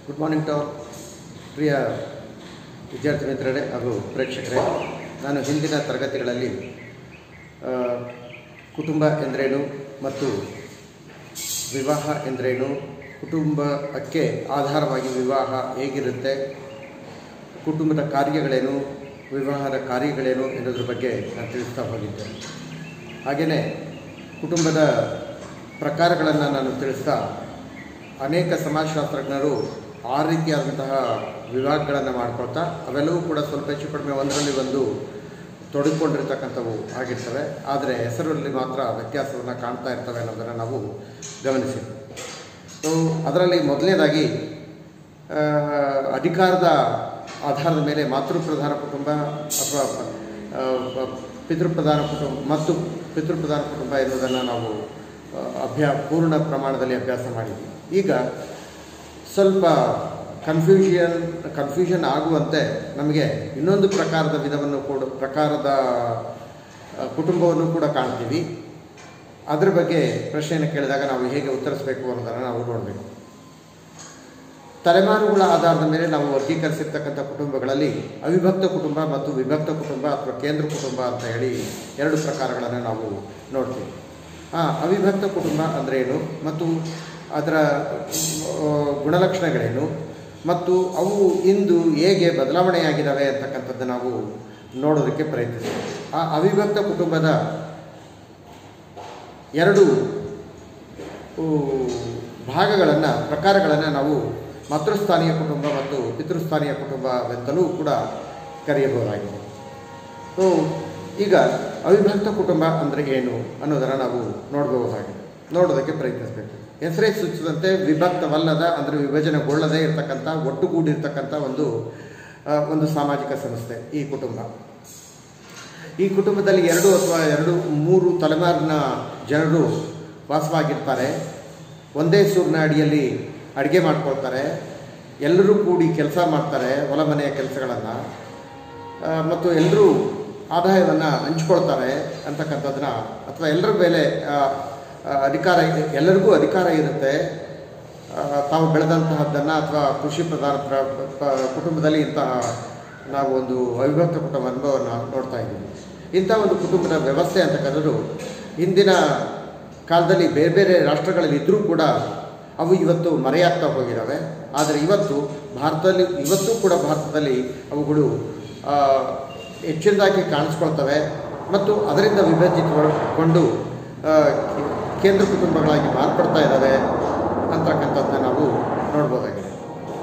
good morning to ಪ್ರಿಯ ವಿದ್ಯಾರ್ಥಿ ಮಿತ್ರರೇ ಹಾಗೂ ಪ್ರೇಕ್ಷಕರೇ ನಾನು ಹಿಂದಿನ ತರಗತಿಗಳಲ್ಲಿ ಆ, ಕುಟುಂಬ ಎಂದರೇನು ಮತ್ತು ವಿವಾಹ ಎಂದರೇನು ಕುಟುಂಬಕ್ಕೆ ಆಧಾರವಾಗಿ ವಿವಾಹ ಹೇಗಿರುತ್ತೆ ಕುಟುಂಬದ ಕಾರ್ಯಗಳೇನು ವಿವಾಹದ ಕಾರ್ಯಗಳೇನು ಎನ್ನುವುದ್ರ ಬಗ್ಗೆ ನಾನು ತಿಳಿಸ್ತಾ ಹೋಗಿದ್ದೆ ಹಾಗೆಯೇ ಕುಟುಂಬದ ಪ್ರಕಾರಗಳನ್ನು ನಾನು ತಿಳಿಸ್ತಾ ಅನೇಕ ಸಮಾಜಶಾಸ್ತ್ರಜ್ಞರು ಆ ರೀತಿಯಾದಂತಹ ವಿಭಾಗಗಳನ್ನು ಮಾಡ್ಕೊಳ್ತಾ ಅವೆಲ್ಲವೂ ಕೂಡ ಸ್ವಲ್ಪ ಹೆಚ್ಚು ಕಡಿಮೆ ಒಂದರಲ್ಲಿ ಒಂದು ತೊಡಗಿಕೊಂಡಿರ್ತಕ್ಕಂಥವು ಆಗಿರ್ತವೆ ಆದರೆ ಹೆಸರಲ್ಲಿ ಮಾತ್ರ ವ್ಯತ್ಯಾಸವನ್ನು ಕಾಣ್ತಾ ಇರ್ತವೆ ಅನ್ನೋದನ್ನು ನಾವು ಗಮನಿಸಿದ್ವಿ ಸೊ ಅದರಲ್ಲಿ ಮೊದಲನೇದಾಗಿ ಆ, ಅಧಿಕಾರದ ಆಧಾರದ ಮೇಲೆ ಮಾತೃಪ್ರಧಾನ ಕುಟುಂಬ ಅಥವಾ ಆ, ಪ- ಪಿತೃಪ್ರಧಾನ ಕುಟುಂಬ ಮತ್ತು ಪಿತೃಪ್ರಧಾನ ಕುಟುಂಬ ಎನ್ನುವುದನ್ನು ನಾವು ಆ, ಅಭ್ಯಾ ಪೂರ್ಣ ಪ್ರಮಾಣದಲ್ಲಿ ಅಭ್ಯಾಸ ಮಾಡಿದ್ವಿ ಈಗ ಸ್ವಲ್ಪ ಕನ್ಫ್ಯೂಷನ್ ಕನ್ಫ್ಯೂಷನ್ ಆಗುವಂತೆ ನಮಗೆ ಇನ್ನೊಂದು ಪ್ರಕಾರದ ವಿಧವನ್ನು ಕೂಡ ಪ್ರಕಾರದ ಆ, ಕುಟುಂಬವನ್ನು ಕೂಡ ಕಾಣ್ತೀವಿ ಅದ್ರ ಬಗ್ಗೆ ಪ್ರಶ್ನೆಯನ್ನು ಕೇಳಿದಾಗ ನಾವು ಹೇಗೆ ಉತ್ತರಿಸಬೇಕು ಅನ್ನೋದನ್ನು ನಾವು ನೋಡಬೇಕು ತಲೆಮಾರುಗಳ ಆಧಾರದ ಮೇಲೆ ನಾವು ವರ್ಗೀಕರಿಸಿರ್ತಕ್ಕಂಥ ಕುಟುಂಬಗಳಲ್ಲಿ ಅವಿಭಕ್ತ ಕುಟುಂಬ ಮತ್ತು ವಿಭಕ್ತ ಕುಟುಂಬ ಅಥವಾ ಕೇಂದ್ರ ಕುಟುಂಬ ಅಂತ ಹೇಳಿ ಎರಡು ಪ್ರಕಾರಗಳನ್ನು ನಾವು ನೋಡ್ತೀವಿ ಆ ಅವಿಭಕ್ತ ಕುಟುಂಬ ಅಂದರೆ ಏನು ಮತ್ತು ಅದರ ಆ, ಗುಣಲಕ್ಷಣಗಳೇನು ಮತ್ತು ಅವು ಇಂದು ಹೇಗೆ ಬದಲಾವಣೆಯಾಗಿದ್ದಾವೆ ಅಂತಕ್ಕಂಥದ್ದು ನಾವು ನೋಡೋದಕ್ಕೆ ಪ್ರಯತ್ನಿಸ್ತೀವಿ ಆ ಅವಿಭಕ್ತ ಕುಟುಂಬದ ಎರಡು ಭಾಗಗಳನ್ನು ಪ್ರಕಾರಗಳನ್ನು ನಾವು ಮಾತೃಸ್ಥಾನೀಯ ಕುಟುಂಬ ಮತ್ತು ಪಿತೃಸ್ಥಾನೀಯ ಕುಟುಂಬವೆಂತಲೂ ಕೂಡ ಕರೆಯಬಹುದಾಗಿದೆ ಸೊ ಈಗ ಅವಿಭಕ್ತ ಕುಟುಂಬ ಅಂದರೆ ಏನು ಅನ್ನೋದನ್ನು ನಾವು ನೋಡಬಹುದಾಗಿದೆ ನೋಡೋದಕ್ಕೆ ಪ್ರಯತ್ನಿಸಬೇಕು ಹೆಸರೇ ಸೂಚಿಸಿದಂತೆ ವಿಭಕ್ತವಲ್ಲದ ಅಂದರೆ ವಿಭಜನೆಗೊಳ್ಳದೇ ಇರತಕ್ಕಂಥ ಒಟ್ಟುಗೂಡಿರ್ತಕ್ಕಂಥ ಒಂದು ಆ, ಒಂದು ಸಾಮಾಜಿಕ ಸಂಸ್ಥೆ ಈ ಕುಟುಂಬ ಈ ಕುಟುಂಬದಲ್ಲಿ ಎರಡು ಅಥವಾ ಎರಡು ಮೂರು ತಲೆಮಾರಿನ ಜನರು ವಾಸವಾಗಿರ್ತಾರೆ ಒಂದೇ ಸೂರಿನ ಅಡಿಯಲ್ಲಿ ಅಡುಗೆ ಮಾಡ್ಕೊಳ್ತಾರೆ ಎಲ್ಲರೂ ಕೂಡಿ ಕೆಲಸ ಮಾಡ್ತಾರೆ ಹೊಲ ಮನೆಯ ಕೆಲಸಗಳನ್ನು ಮತ್ತು ಎಲ್ಲರೂ ಆದಾಯವನ್ನು ಹಂಚ್ಕೊಳ್ತಾರೆ ಅಂತಕ್ಕಂಥದ್ದನ್ನ ಅಥವಾ ಎಲ್ಲರ ಮೇಲೆ ಆ, ಆ, ಅಧಿಕಾರ ಇದೆ- ಎಲ್ಲರಿಗೂ ಅಧಿಕಾರ ಇರುತ್ತೆ ಆ, ತಾವು ಬೆಳೆದಂತಹದ್ದನ್ನು ಅಥವಾ ಕೃಷಿ ಪ್ರಧಾನ ಪ್ರ- ಪ- ಕುಟುಂಬದಲ್ಲಿ ಇಂತಹ ನಾವು ಒಂದು ಅವಿಭಕ್ತ ಕುಟುಂಬ ಅನುಭವವನ್ನು ನೋಡ್ತಾ ಇದ್ದೀವಿ ಇಂಥ ಒಂದು ಕುಟುಂಬದ ವ್ಯವಸ್ಥೆ ಅಂತಕ್ಕಂಥದ್ದು ಹಿಂದಿನ ಕಾಲದಲ್ಲಿ ಬೇರೆ ಬೇರೆ ರಾಷ್ಟ್ರಗಳಲ್ಲಿ ಇದ್ದರೂ ಕೂಡ ಅವು ಇವತ್ತು ಮರೆಯಾಗ್ತಾ ಹೋಗಿದ್ದಾವೆ ಆದರೆ ಇವತ್ತು ಭಾರತದಲ್ಲಿ ಇವತ್ತು ಕೂಡ ಭಾರತದಲ್ಲಿ ಅವುಗಳು ಆ, ಹೆಚ್ಚಿನದಾಗಿ ಕಾಣಿಸ್ಕೊಳ್ತವೆ ಮತ್ತು ಅದರಿಂದ ವಿಭಜಿತಗೊಂಡು ಆ, ಕೇಂದ್ರ ಕುಟುಂಬಗಳಾಗಿ ಮಾರ್ಪಡ್ತಾ ಇದ್ದಾವೆ ಅಂತಕ್ಕಂಥದ್ದನ್ನ ನಾವು ನೋಡ್ಬೋದಾಗಿದೆ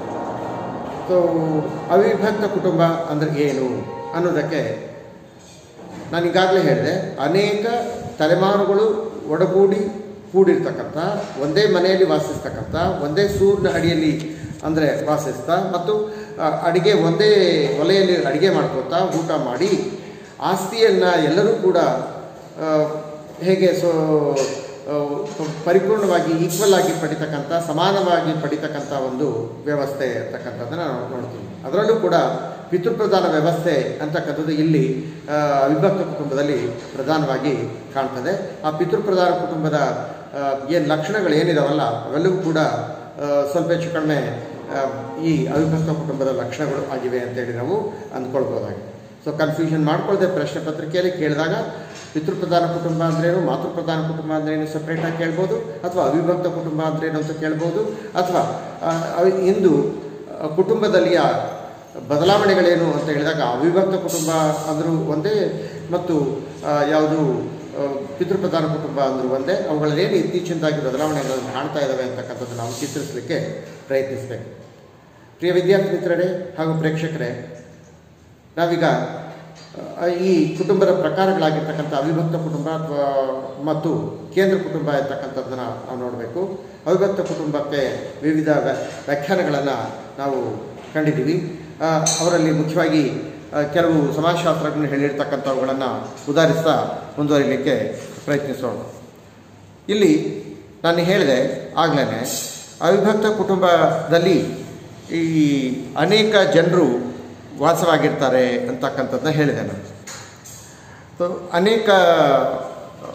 ಸೊ ಅವಿಭಕ್ತ ಕುಟುಂಬ ಅಂದರೆ ಏನು ಅನ್ನೋದಕ್ಕೆ ನಾನು ಈಗಾಗಲೇ ಹೇಳಿದೆ ಅನೇಕ ತಲೆಮಾರುಗಳು ಒಡಗೂಡಿ ಕೂಡಿರ್ತಕ್ಕಂಥ ಒಂದೇ ಮನೆಯಲ್ಲಿ ವಾಸಿಸ್ತಕ್ಕಂಥ ಒಂದೇ ಸೂರಿನ ಅಡಿಯಲ್ಲಿ ಅಂದರೆ ವಾಸಿಸ್ತಾ ಮತ್ತು ಆ, ಅಡಿಗೆ ಒಂದೇ ಒಲೆಯಲ್ಲಿ ಅಡಿಗೆ ಮಾಡ್ಕೊತಾ ಊಟ ಮಾಡಿ ಆಸ್ತಿಯನ್ನು ಎಲ್ಲರೂ ಕೂಡ ಆ, ಹೇಗೆ ಸೊ ಆ, ಪರಿಪೂರ್ಣವಾಗಿ ಈಕ್ವಲ್ ಆಗಿ ಪಡಿತಕ್ಕಂಥ ಸಮಾನವಾಗಿ ಪಡಿತಕ್ಕಂಥ ಒಂದು ವ್ಯವಸ್ಥೆ ಅಂತಕ್ಕಂಥದ್ದನ್ನು ನಾವು ನೋಡ್ತೀವಿ ಅದರಲ್ಲೂ ಕೂಡ ಪಿತೃಪ್ರಧಾನ ವ್ಯವಸ್ಥೆ ಅಂತಕ್ಕಂಥದ್ದು ಇಲ್ಲಿ ಆ, ಅವಿಭಕ್ತ ಕುಟುಂಬದಲ್ಲಿ ಪ್ರಧಾನವಾಗಿ ಕಾಣ್ತದೆ ಆ ಪಿತೃಪ್ರಧಾನ ಕುಟುಂಬದ ಏನು ಲಕ್ಷಣಗಳು ಏನಿದಾವಲ್ಲ ಅವೆಲ್ಲವೂ ಕೂಡ ಆ, ಸ್ವಲ್ಪ ಹೆಚ್ಚು ಕಡಿಮೆ ಆ, ಈ ಅವಿಭಕ್ತ ಕುಟುಂಬದ ಲಕ್ಷಣಗಳು ಆಗಿವೆ ಅಂತೇಳಿ ನಾವು ಅಂದ್ಕೊಳ್ಬೋದಾಗಿದೆ ಸೊ ಕನ್ಫ್ಯೂಷನ್ ಮಾಡ್ಕೊಳ್ಳದೆ ಪ್ರಶ್ನೆ ಪತ್ರಿಕೆಯಲ್ಲಿ ಕೇಳಿದಾಗ ಪಿತೃಪ್ರಧಾನ ಕುಟುಂಬ ಅಂದ್ರೇನು ಮಾತೃಪ್ರಧಾನ ಕುಟುಂಬ ಅಂದ್ರೇನು ಸಪ್ರೇಟಾಗಿ ಕೇಳ್ಬೋದು ಅಥವಾ ಅವಿಭಕ್ತ ಕುಟುಂಬ ಅಂದ್ರೇನು ಅಂತ ಕೇಳ್ಬೋದು ಅಥವಾ ಆ, ಅವಿ- ಇಂದು ಆ, ಕುಟುಂಬದಲ್ಲಿಯ ಬದಲಾವಣೆಗಳೇನು ಅಂತ ಹೇಳಿದಾಗ ಅವಿಭಕ್ತ ಕುಟುಂಬ ಅಂದರೂ ಒಂದೇ ಮತ್ತು ಆ, ಯಾವುದು ಆ, ಪಿತೃಪ್ರಧಾನ ಕುಟುಂಬ ಅಂದರೂ ಒಂದೇ ಅವುಗಳಲ್ಲಿ ಏನು ಇತ್ತೀಚಿನದಾಗಿ ಬದಲಾವಣೆಗಳನ್ನು ಕಾಣ್ತಾ ಇದ್ದಾವೆ ಅಂತಕ್ಕಂಥದ್ದು ನಾವು ಚಿತ್ರಿಸಲಿಕ್ಕೆ ಪ್ರಯತ್ನಿಸಬೇಕು ಪ್ರಿಯ ವಿದ್ಯಾರ್ಥಿ ಮಿತ್ರರೇ ಹಾಗೂ ಪ್ರೇಕ್ಷಕರೇ ನಾವೀಗ ಆ, ಈ ಕುಟುಂಬದ ಪ್ರಕಾರಗಳಾಗಿರ್ತಕ್ಕಂಥ ಅವಿಭಕ್ತ ಕುಟುಂಬ ಅಥವಾ ಮತ್ತು ಕೇಂದ್ರ ಕುಟುಂಬ ಇರ್ತಕ್ಕಂಥದ್ದನ್ನು ನಾವು ನೋಡಬೇಕು ಅವಿಭಕ್ತ ಕುಟುಂಬಕ್ಕೆ ವಿವಿಧ ವ್ಯಾ- ವ್ಯಾಖ್ಯಾನಗಳನ್ನು ನಾವು ಕಂಡಿದ್ದೀವಿ ಆ, ಅವರಲ್ಲಿ ಮುಖ್ಯವಾಗಿ ಆ, ಕೆಲವು ಸಮಾಜಶಾಸ್ತ್ರಜ್ಞರು ಹೇಳಿರ್ತಕ್ಕಂಥವುಗಳನ್ನು ಉದಾಹರಿಸ್ತಾ ಮುಂದುವರಿಲಿಕ್ಕೆ ಪ್ರಯತ್ನಿಸೋಣ ಇಲ್ಲಿ ನಾನು ಹೇಳಿದೆ ಆಗಲೇ ಅವಿಭಕ್ತ ಕುಟುಂಬದಲ್ಲಿ ಈ ಅನೇಕ ಜನರು ವಾಸವಾಗಿರ್ತಾರೆ ಅಂತಕ್ಕಂಥದ್ದನ್ನ ಹೇಳಿದೆ ನಾನು ಸೊ ಅನೇಕ ಆ,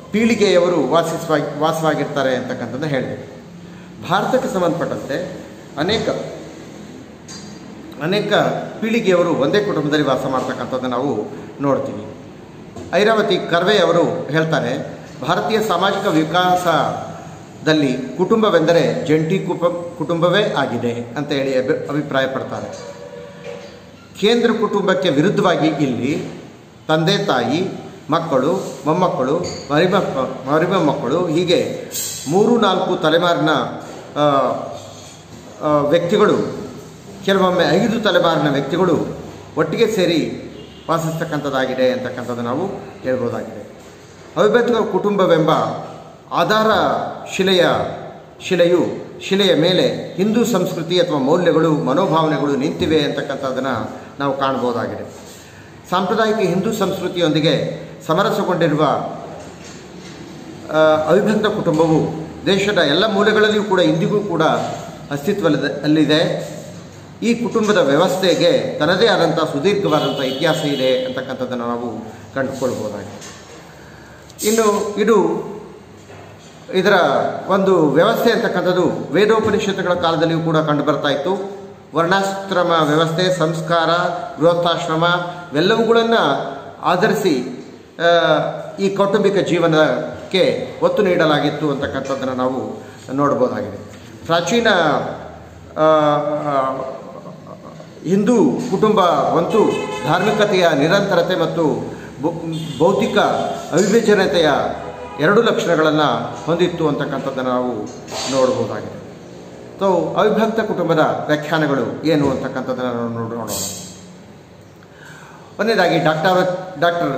ಪೀಳಿಗೆಯವರು ವಾಸಿಸುವ ವಾಸವಾಗಿರ್ತಾರೆ ಅಂತಕ್ಕಂಥದ್ದನ್ನ ಹೇಳಿದೆ ಭಾರತಕ್ಕೆ ಸಂಬಂಧಪಟ್ಟಂತೆ ಅನೇಕ ಅನೇಕ ಪೀಳಿಗೆಯವರು ಒಂದೇ ಕುಟುಂಬದಲ್ಲಿ ವಾಸ ಮಾಡ್ತಕ್ಕಂಥದ್ದು ನಾವು ನೋಡ್ತೀವಿ ಐರಾವತಿ ಕರ್ವೆ ಅವರು ಹೇಳ್ತಾರೆ ಭಾರತೀಯ ಸಾಮಾಜಿಕ ವಿಕಾಸದಲ್ಲಿ ಕುಟುಂಬವೆಂದರೆ ಜಂಟಿ ಕುಪ ಕುಟುಂಬವೇ ಆಗಿದೆ ಅಂತ ಹೇಳಿ ಅಭಿ ಅಭಿಪ್ರಾಯ ಪಡ್ತಾರೆ ಕೇಂದ್ರ ಕುಟುಂಬಕ್ಕೆ ವಿರುದ್ಧವಾಗಿ ಇಲ್ಲಿ ತಂದೆ ತಾಯಿ ಮಕ್ಕಳು ಮೊಮ್ಮಕ್ಕಳು ಮರಿಮಕ್ಕ ಮರಿಮೊಮ್ಮಕ್ಕಳು ಹೀಗೆ ಮೂರು ನಾಲ್ಕು ತಲೆಮಾರಿನ ಆ, ಆ, ವ್ಯಕ್ತಿಗಳು ಕೆಲವೊಮ್ಮೆ ಐದು ತಲೆಮಾರಿನ ವ್ಯಕ್ತಿಗಳು ಒಟ್ಟಿಗೆ ಸೇರಿ ವಾಸಿಸ್ತಕ್ಕಂಥದ್ದಾಗಿದೆ ಅಂತಕ್ಕಂಥದ್ದು ನಾವು ಹೇಳ್ಬೋದಾಗಿದೆ ಅವಿಭಕ್ತ ಕುಟುಂಬವೆಂಬ ಆಧಾರ ಶಿಲೆಯ ಶಿಲೆಯು ಶಿಲೆಯ ಮೇಲೆ ಹಿಂದೂ ಸಂಸ್ಕೃತಿ ಅಥವಾ ಮೌಲ್ಯಗಳು ಮನೋಭಾವನೆಗಳು ನಿಂತಿವೆ ಅಂತಕ್ಕಂಥದ್ದನ್ನು ನಾವು ಕಾಣ್ಬೋದಾಗಿದೆ ಸಾಂಪ್ರದಾಯಿಕ ಹಿಂದೂ ಸಂಸ್ಕೃತಿಯೊಂದಿಗೆ ಸಮರಸಗೊಂಡಿರುವ ಆ, ಅವಿಭಕ್ತ ಕುಟುಂಬವು ದೇಶದ ಎಲ್ಲ ಮೂಲೆಗಳಲ್ಲಿಯೂ ಕೂಡ ಇಂದಿಗೂ ಕೂಡ ಅಸ್ತಿತ್ವದಲ್ಲಿದೆ ಅಲ್ಲಿದೆ ಈ ಕುಟುಂಬದ ವ್ಯವಸ್ಥೆಗೆ ತನ್ನದೇ ಆದಂಥ ಸುದೀರ್ಘವಾದಂಥ ಇತಿಹಾಸ ಇದೆ ಅಂತಕ್ಕಂಥದ್ದನ್ನು ನಾವು ಕಂಡುಕೊಳ್ಬೋದಾಗಿದೆ ಇನ್ನು ಇದು ಇದರ ಒಂದು ವ್ಯವಸ್ಥೆ ಅಂತಕ್ಕಂಥದ್ದು ವೇದೋಪನಿಷತ್ತುಗಳ ಕಾಲದಲ್ಲಿಯೂ ಕೂಡ ಕಂಡು ಬರ್ತಾ ಇತ್ತು ವರ್ಣಾಶ್ರಮ ವ್ಯವಸ್ಥೆ ಸಂಸ್ಕಾರ ಗೃಹಸ್ಥಾಶ್ರಮ ಇವೆಲ್ಲವುಗಳನ್ನು ಆಧರಿಸಿ ಆ, ಈ ಕೌಟುಂಬಿಕ ಜೀವನಕ್ಕೆ ಒತ್ತು ನೀಡಲಾಗಿತ್ತು ಅಂತಕ್ಕಂಥದ್ದನ್ನು ನಾವು ನೋಡ್ಬೋದಾಗಿದೆ ಪ್ರಾಚೀನ ಆ, ಆ, ಹಿಂದೂ ಕುಟುಂಬ ಒಂದು ಧಾರ್ಮಿಕತೆಯ ನಿರಂತರತೆ ಮತ್ತು ಬೌ- ಬೌದ್ಧಿಕ ಅವಿಭಜನತೆಯ ಎರಡು ಲಕ್ಷಣಗಳನ್ನು ಹೊಂದಿತ್ತು ಅಂತಕ್ಕಂಥದ್ದನ್ನು ನಾವು ನೋಡ್ಬೋದಾಗಿದೆ ಸೊ ಅವಿಭಕ್ತ ಕುಟುಂಬದ ವ್ಯಾಖ್ಯಾನಗಳು ಏನು ಅಂತಕ್ಕಂಥದ್ದನ್ನು ನಾವು ನೋಡೋಣ ಒಂದನೇದಾಗಿ ಡಾಕ್ಟರ್ ಡಾಕ್ಟರ್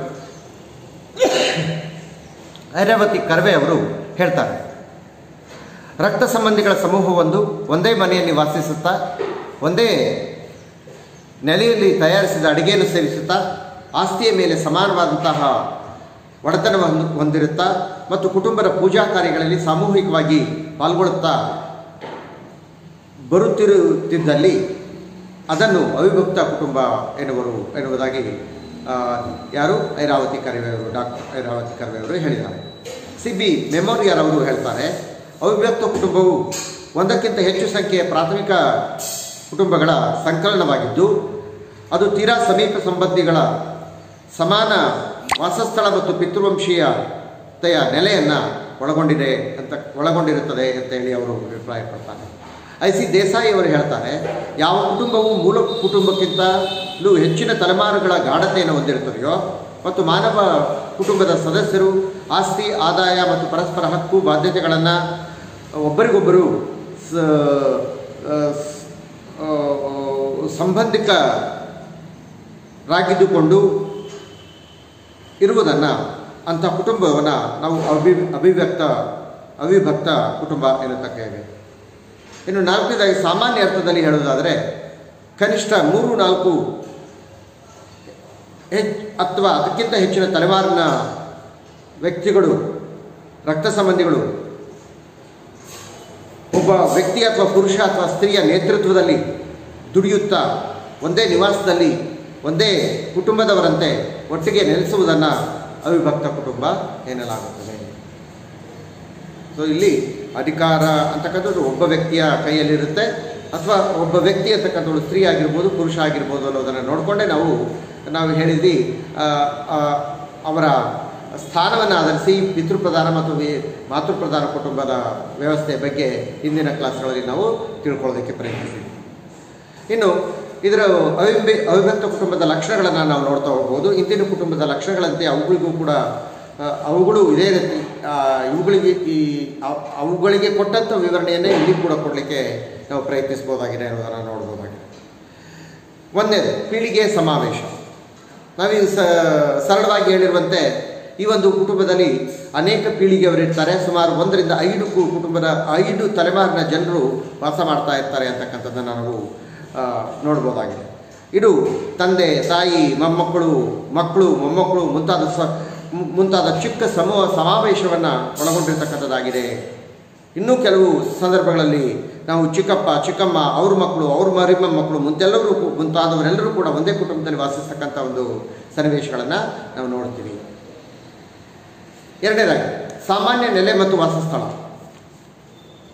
ಐರಾವತಿ ಕರ್ವೆ ಅವರು ಹೇಳ್ತಾರೆ ರಕ್ತ ಸಂಬಂಧಿಗಳ ಸಮೂಹವೊಂದು ಒಂದೇ ಮನೆಯಲ್ಲಿ ವಾಸಿಸುತ್ತಾ ಒಂದೇ ನೆಲೆಯಲ್ಲಿ ತಯಾರಿಸಿದ ಅಡಿಗೆಯನ್ನು ಸೇವಿಸುತ್ತಾ ಆಸ್ತಿಯ ಮೇಲೆ ಸಮಾನವಾದಂತಹ ಒಡೆತನವನ್ನು ಹೊಂದಿರುತ್ತಾ ಮತ್ತು ಕುಟುಂಬದ ಪೂಜಾ ಕಾರ್ಯಗಳಲ್ಲಿ ಸಾಮೂಹಿಕವಾಗಿ ಪಾಲ್ಗೊಳ್ಳುತ್ತಾ ಬರುತ್ತಿರುತ್ತಿದ್ದಲ್ಲಿ ಅದನ್ನು ಅವಿಭಕ್ತ ಕುಟುಂಬ ಎನ್ನುವರು ಎನ್ನುವುದಾಗಿ ಆ, ಯಾರು ಐರಾವತಿ ಕರ್ವೆಯವರು ಡಾಕ್ಟರ್ ಐರಾವತಿ ಕರ್ವೆಯವರು ಹೇಳಿದ್ದಾರೆ ಸಿ ಬಿ ಮೆಮೋರಿಯರ್ ಅವರು ಹೇಳ್ತಾರೆ ಅವಿಭಕ್ತ ಕುಟುಂಬವು ಒಂದಕ್ಕಿಂತ ಹೆಚ್ಚು ಸಂಖ್ಯೆಯ ಪ್ರಾಥಮಿಕ ಕುಟುಂಬಗಳ ಸಂಕಲನವಾಗಿದ್ದು ಅದು ತೀರಾ ಸಮೀಪ ಸಂಬಂಧಿಗಳ ಸಮಾನ ವಾಸಸ್ಥಳ ಮತ್ತು ಪಿತೃವಂಶೀಯತೆಯ ನೆಲೆಯನ್ನು ಒಳಗೊಂಡಿದೆ ಅಂತ ಒಳಗೊಂಡಿರುತ್ತದೆ ಅಂತ ಹೇಳಿ ಅವರು ಅಭಿಪ್ರಾಯಪಡ್ತಾರೆ ಐ ಸಿ ದೇಸಾಯಿ ಅವರು ಹೇಳ್ತಾರೆ ಯಾವ ಕುಟುಂಬವು ಮೂಲ ಕುಟುಂಬಕ್ಕಿಂತಲೂ ಹೆಚ್ಚಿನ ತಲೆಮಾರುಗಳ ಗಾಢತೆಯನ್ನು ಹೊಂದಿರುತ್ತದೆಯೋ ಮತ್ತು ಮಾನವ ಕುಟುಂಬದ ಸದಸ್ಯರು ಆಸ್ತಿ ಆದಾಯ ಮತ್ತು ಪರಸ್ಪರ ಹಕ್ಕು ಬಾಧ್ಯತೆಗಳನ್ನು ಒಬ್ಬರಿಗೊಬ್ಬರು ಸ ಆ, ಸ್- ಆ, ಸಂಬಂಧಿಕರಾಗಿದ್ದುಕೊಂಡು ಇರುವುದನ್ನು ಅಂಥ ಕುಟುಂಬವನ್ನು ನಾವು ಅಭಿ ಅಭಿವ್ಯಕ್ತ ಅವಿಭಕ್ತ ಕುಟುಂಬ ಎನ್ನುತ್ತಕ್ಕೇವೆ ಇನ್ನು ನಾಲ್ಕನೇದಾಗಿ ಸಾಮಾನ್ಯ ಅರ್ಥದಲ್ಲಿ ಹೇಳುವುದಾದರೆ ಕನಿಷ್ಠ ಮೂರು ನಾಲ್ಕು ಹೆಚ್ ಅಥವಾ ಅದಕ್ಕಿಂತ ಹೆಚ್ಚಿನ ತಲೆಮಾರಿನ ವ್ಯಕ್ತಿಗಳು ರಕ್ತ ಸಂಬಂಧಿಗಳು ಒಬ್ಬ ವ್ಯಕ್ತಿ ಅಥವಾ ಪುರುಷ ಅಥವಾ ಸ್ತ್ರೀಯ ನೇತೃತ್ವದಲ್ಲಿ ದುಡಿಯುತ್ತಾ ಒಂದೇ ನಿವಾಸದಲ್ಲಿ ಒಂದೇ ಕುಟುಂಬದವರಂತೆ ಒಟ್ಟಿಗೆ ನೆಲೆಸುವುದನ್ನು ಅವಿಭಕ್ತ ಕುಟುಂಬ ಎನ್ನಲಾಗುತ್ತದೆ ಸೊ ಇಲ್ಲಿ ಅಧಿಕಾರ ಅಂತಕ್ಕಂಥದ್ದು ಒಬ್ಬ ವ್ಯಕ್ತಿಯ ಕೈಯಲ್ಲಿರುತ್ತೆ ಅಥವಾ ಒಬ್ಬ ವ್ಯಕ್ತಿ ಅಂತಕ್ಕಂಥದ್ದು ಸ್ತ್ರೀ ಆಗಿರ್ಬೋದು ಪುರುಷ ಆಗಿರ್ಬೋದು ಅನ್ನೋದನ್ನು ನೋಡಿಕೊಂಡೇ ನಾವು ನಾವು ಹೇಳಿದ್ವಿ ಆ, ಆ, ಅವರ ಸ್ಥಾನವನ್ನು ಆಧರಿಸಿ ಪಿತೃಪ್ರಧಾನ ಮತ್ತು ವಿ ಮಾತೃಪ್ರಧಾನ ಕುಟುಂಬದ ವ್ಯವಸ್ಥೆಯ ಬಗ್ಗೆ ಹಿಂದಿನ ಕ್ಲಾಸ್ಗಳಲ್ಲಿ ನಾವು ತಿಳ್ಕೊಳ್ಳೋದಕ್ಕೆ ಪ್ರಯತ್ನಿಸಿದ್ವಿ ಇನ್ನು ಇದರ ಅವಿಭೆ ಅವಿಭಕ್ತ ಕುಟುಂಬದ ಲಕ್ಷಣಗಳನ್ನು ನಾವು ನೋಡ್ತಾ ಹೋಗ್ಬೋದು ಇಂದಿನ ಕುಟುಂಬದ ಲಕ್ಷಣಗಳಂತೆ ಅವುಗಳಿಗೂ ಕೂಡ ಆ, ಅವುಗಳು ಇದೇ ರೀತಿ ಆ, ಇವುಗಳಿಗೆ ಈ ಅವ್- ಅವುಗಳಿಗೆ ಕೊಟ್ಟಂಥ ವಿವರಣೆಯನ್ನೇ ಇಲ್ಲಿ ಕೂಡ ಕೊಡಲಿಕ್ಕೆ ನಾವು ಪ್ರಯತ್ನಿಸ್ಬೋದಾಗಿದೆ ಅನ್ನೋದನ್ನು ನೋಡ್ಬೋದಾಗಿದೆ ಒಂದನೇದು ಪೀಳಿಗೆ ಸಮಾವೇಶ ನಾವೀಗ ಸ ಸರಳವಾಗಿ ಹೇಳಿರುವಂತೆ ಈ ಒಂದು ಕುಟುಂಬದಲ್ಲಿ ಅನೇಕ ಪೀಳಿಗೆಯವರಿರ್ತಾರೆ ಸುಮಾರು ಒಂದರಿಂದ ಐದು ಕು- ಕುಟುಂಬದ ಐದು ತಲೆಮಾರಿನ ಜನರು ವಾಸ ಮಾಡ್ತಾ ಇರ್ತಾರೆ ಅಂತಕ್ಕಂಥದ್ದನ್ನು ನಾವು ಆ, ನೋಡ್ಬೋದಾಗಿದೆ ಇದು ತಂದೆ ತಾಯಿ ಮೊಮ್ಮಕ್ಕಳು ಮಕ್ಕಳು ಮೊಮ್ಮಕ್ಕಳು ಮುಂತಾದ ಸ ಮು- ಮುಂತಾದ ಚಿಕ್ಕ ಸಮೂಹ ಸಮಾವೇಶವನ್ನು ಒಳಗೊಂಡಿರ್ತಕ್ಕಂಥದ್ದಾಗಿದೆ ಇನ್ನೂ ಕೆಲವು ಸಂದರ್ಭಗಳಲ್ಲಿ ನಾವು ಚಿಕ್ಕಪ್ಪ ಚಿಕ್ಕಮ್ಮ ಅವ್ರ ಮಕ್ಕಳು ಅವ್ರ ಮರಿಮ ಮಕ್ಕಳು ಮುಂತೆಲ್ಲರೂ ಕೂ- ಮುಂತಾದವರೆಲ್ಲರೂ ಕೂಡ ಒಂದೇ ಕುಟುಂಬದಲ್ಲಿ ವಾಸಿಸ್ತಕ್ಕಂಥ ಒಂದು ಸನ್ನಿವೇಶಗಳನ್ನು ನಾವು ನೋಡ್ತೀವಿ ಎರಡನೇದಾಗಿ ಸಾಮಾನ್ಯ ನೆಲೆ ಮತ್ತು ವಾಸಸ್ಥಳ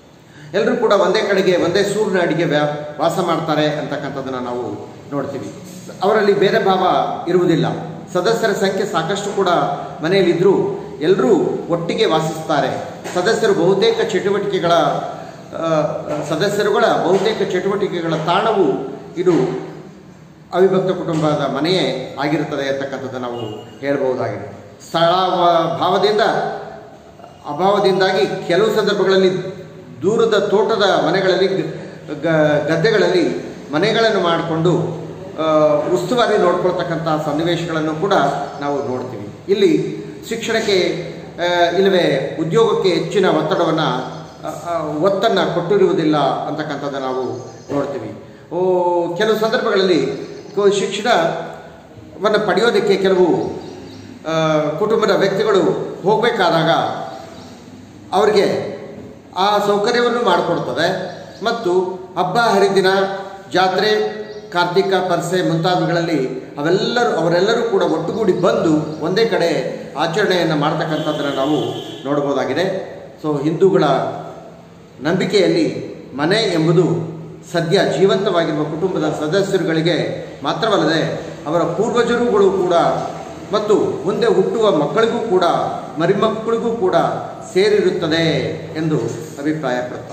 ಎಲ್ಲರೂ ಕೂಡ ಒಂದೇ ಕಡೆಗೆ ಒಂದೇ ಸೂರಿನ ಅಡಿಗೆ ವ್ಯಾ ವಾಸ ಮಾಡ್ತಾರೆ ಅಂತಕ್ಕಂಥದ್ದನ್ನು ನಾವು ನೋಡ್ತೀವಿ ಅವರಲ್ಲಿ ಭೇದ ಭಾವ ಇರುವುದಿಲ್ಲ ಸದಸ್ಯರ ಸಂಖ್ಯೆ ಸಾಕಷ್ಟು ಕೂಡ ಮನೆಯಲ್ಲಿದ್ದರೂ ಎಲ್ಲರೂ ಒಟ್ಟಿಗೆ ವಾಸಿಸ್ತಾರೆ ಸದಸ್ಯರು ಬಹುತೇಕ ಚಟುವಟಿಕೆಗಳ ಆ, ಸದಸ್ಯರುಗಳ ಬಹುತೇಕ ಚಟುವಟಿಕೆಗಳ ತಾಣವು ಇದು ಅವಿಭಕ್ತ ಕುಟುಂಬದ ಮನೆಯೇ ಆಗಿರುತ್ತದೆ ಅಂತಕ್ಕಂಥದ್ದು ನಾವು ಹೇಳಬಹುದಾಗಿದೆ ಸ್ಥಳ ಭಾವದಿಂದ ಅಭಾವದಿಂದಾಗಿ ಕೆಲವು ಸಂದರ್ಭಗಳಲ್ಲಿ ದೂರದ ತೋಟದ ಮನೆಗಳಲ್ಲಿ ಗ- ಗ- ಗದ್ದೆಗಳಲ್ಲಿ ಮನೆಗಳನ್ನು ಮಾಡಿಕೊಂಡು ಆ, ಉಸ್ತುವಾರಿ ನೋಡ್ಕೊಳ್ತಕ್ಕಂಥ ಸನ್ನಿವೇಶಗಳನ್ನು ಕೂಡ ನಾವು ನೋಡ್ತೀವಿ ಇಲ್ಲಿ ಶಿಕ್ಷಣಕ್ಕೆ ಆ, ಇಲ್ಲವೇ ಉದ್ಯೋಗಕ್ಕೆ ಹೆಚ್ಚಿನ ಒತ್ತಡವನ್ನು ಒತ್ತನ್ನು ಕೊಟ್ಟಿರುವುದಿಲ್ಲ ಅಂತಕ್ಕಂಥದ್ದು ನಾವು ನೋಡ್ತೀವಿ ಓ ಕೆಲವು ಸಂದರ್ಭಗಳಲ್ಲಿ ಕೊ- ಶಿಕ್ಷಣವನ್ನು ಪಡೆಯೋದಕ್ಕೆ ಕೆಲವು ಆ, ಕುಟುಂಬದ ವ್ಯಕ್ತಿಗಳು ಹೋಗಬೇಕಾದಾಗ ಅವರಿಗೆ ಆ ಸೌಕರ್ಯವನ್ನು ಮಾಡಿಕೊಡ್ತದೆ ಮತ್ತು ಹಬ್ಬ ಹರಿದಿನ ಜಾತ್ರೆ ಕಾರ್ತಿಕ ಪರ್ಸೆ ಮುಂತಾದವುಗಳಲ್ಲಿ ಅವೆಲ್ಲರೂ ಅವರೆಲ್ಲರೂ ಕೂಡ ಒಟ್ಟುಗೂಡಿ ಬಂದು ಒಂದೇ ಕಡೆ ಆಚರಣೆಯನ್ನು ಮಾಡ್ತಕ್ಕಂಥದ್ದನ್ನು ನಾವು ನೋಡ್ಬೋದಾಗಿದೆ ಸೊ ಹಿಂದೂಗಳ ನಂಬಿಕೆಯಲ್ಲಿ ಮನೆ ಎಂಬುದು ಸದ್ಯ ಜೀವಂತವಾಗಿರುವ ಕುಟುಂಬದ ಸದಸ್ಯರುಗಳಿಗೆ ಮಾತ್ರವಲ್ಲದೆ ಅವರ ಪೂರ್ವಜರುಗಳು ಕೂಡ ಮತ್ತು ಮುಂದೆ ಹುಟ್ಟುವ ಮಕ್ಕಳಿಗೂ ಕೂಡ ಮರಿಮಕ್ಕಳಿಗೂ ಕೂಡ ಸೇರಿರುತ್ತದೆ ಎಂದು ಅಭಿಪ್ರಾಯಪಡುತ್ತಾರೆ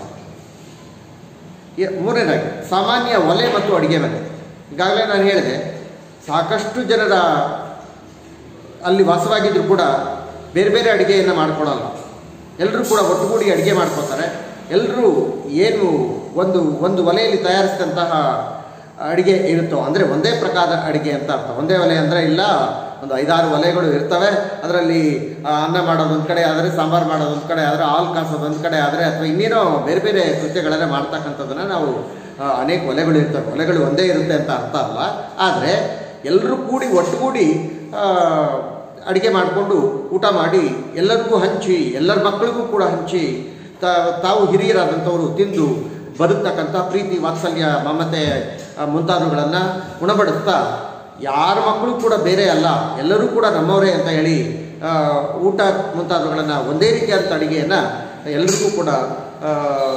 ಎ- ಮೂರನೇದಾಗಿ ಸಾಮಾನ್ಯ ಒಲೆ ಮತ್ತು ಅಡುಗೆ ಮನೆ ಈಗಾಗಲೇ ನಾನು ಹೇಳಿದೆ ಸಾಕಷ್ಟು ಜನರ ಅಲ್ಲಿ ವಾಸವಾಗಿದ್ದರೂ ಕೂಡ ಬೇರೆ ಬೇರೆ ಅಡುಗೆಯನ್ನು ಮಾಡ್ಕೊಳಲ್ಲ ಎಲ್ಲರೂ ಕೂಡ ಒಟ್ಟುಗೂಡಿ ಅಡುಗೆ ಮಾಡ್ಕೋತಾರೆ ಎಲ್ಲರೂ ಏನು ಒಂದು ಒಂದು ಒಲೆಯಲ್ಲಿ ತಯಾರಿಸಿದಂತಹ ಅಡುಗೆ ಇರುತ್ತೋ ಅಂದರೆ ಒಂದೇ ಪ್ರಕಾರದ ಅಡುಗೆ ಅಂತ ಅರ್ಥ ಒಂದೇ ಒಲೆ ಅಂದರೆ ಇಲ್ಲ ಒಂದು ಐದಾರು ಒಲೆಗಳು ಇರ್ತವೆ ಅದರಲ್ಲಿ ಆ, ಅನ್ನ ಮಾಡೋದು ಒಂದು ಕಡೆ ಆದರೆ ಸಾಂಬಾರು ಮಾಡೋದು ಒಂದು ಕಡೆ ಆದರೆ ಹಾಲು ಕಾಸೋದು ಒಂದು ಕಡೆ ಆದರೆ ಅಥವಾ ಇನ್ನೇನೋ ಬೇರೆ ಬೇರೆ ಕೃತ್ಯಗಳೆಲ್ಲ ಮಾಡ್ತಕ್ಕಂಥದ್ದನ್ನು ನಾವು ಆ, ಅನೇಕ ಒಲೆಗಳು ಇರ್ತವೆ ಒಲೆಗಳು ಒಂದೇ ಇರುತ್ತೆ ಅಂತ ಅರ್ಥ ಅಲ್ಲ ಆದರೆ ಎಲ್ಲರೂ ಕೂಡಿ ಒಟ್ಟುಗೂಡಿ ಅಡುಗೆ ಮಾಡಿಕೊಂಡು ಊಟ ಮಾಡಿ ಎಲ್ಲರಿಗೂ ಹಂಚಿ ಎಲ್ಲರ ಮಕ್ಕಳಿಗೂ ಕೂಡ ಹಂಚಿ ತಾ- ತಾವು ಹಿರಿಯರಾದಂಥವರು ತಿಂದು ಬದುಕ್ತಕ್ಕಂಥ ಪ್ರೀತಿ ವಾತ್ಸಲ್ಯ ಮಮತೆ ಆ, ಮುಂತಾದವುಗಳನ್ನು ಉಣಬಡಿಸ್ತಾ ಯಾರ ಮಕ್ಕಳು ಕೂಡ ಬೇರೆ ಅಲ್ಲ ಎಲ್ಲರೂ ಕೂಡ ನಮ್ಮವರೇ ಅಂತ ಹೇಳಿ ಆ, ಊಟ ಮುಂತಾದವುಗಳನ್ನು ಒಂದೇ ರೀತಿಯಾದಂಥ ಅಡುಗೆಯನ್ನು ಎಲ್ಲರಿಗೂ ಕೂಡ ಆ,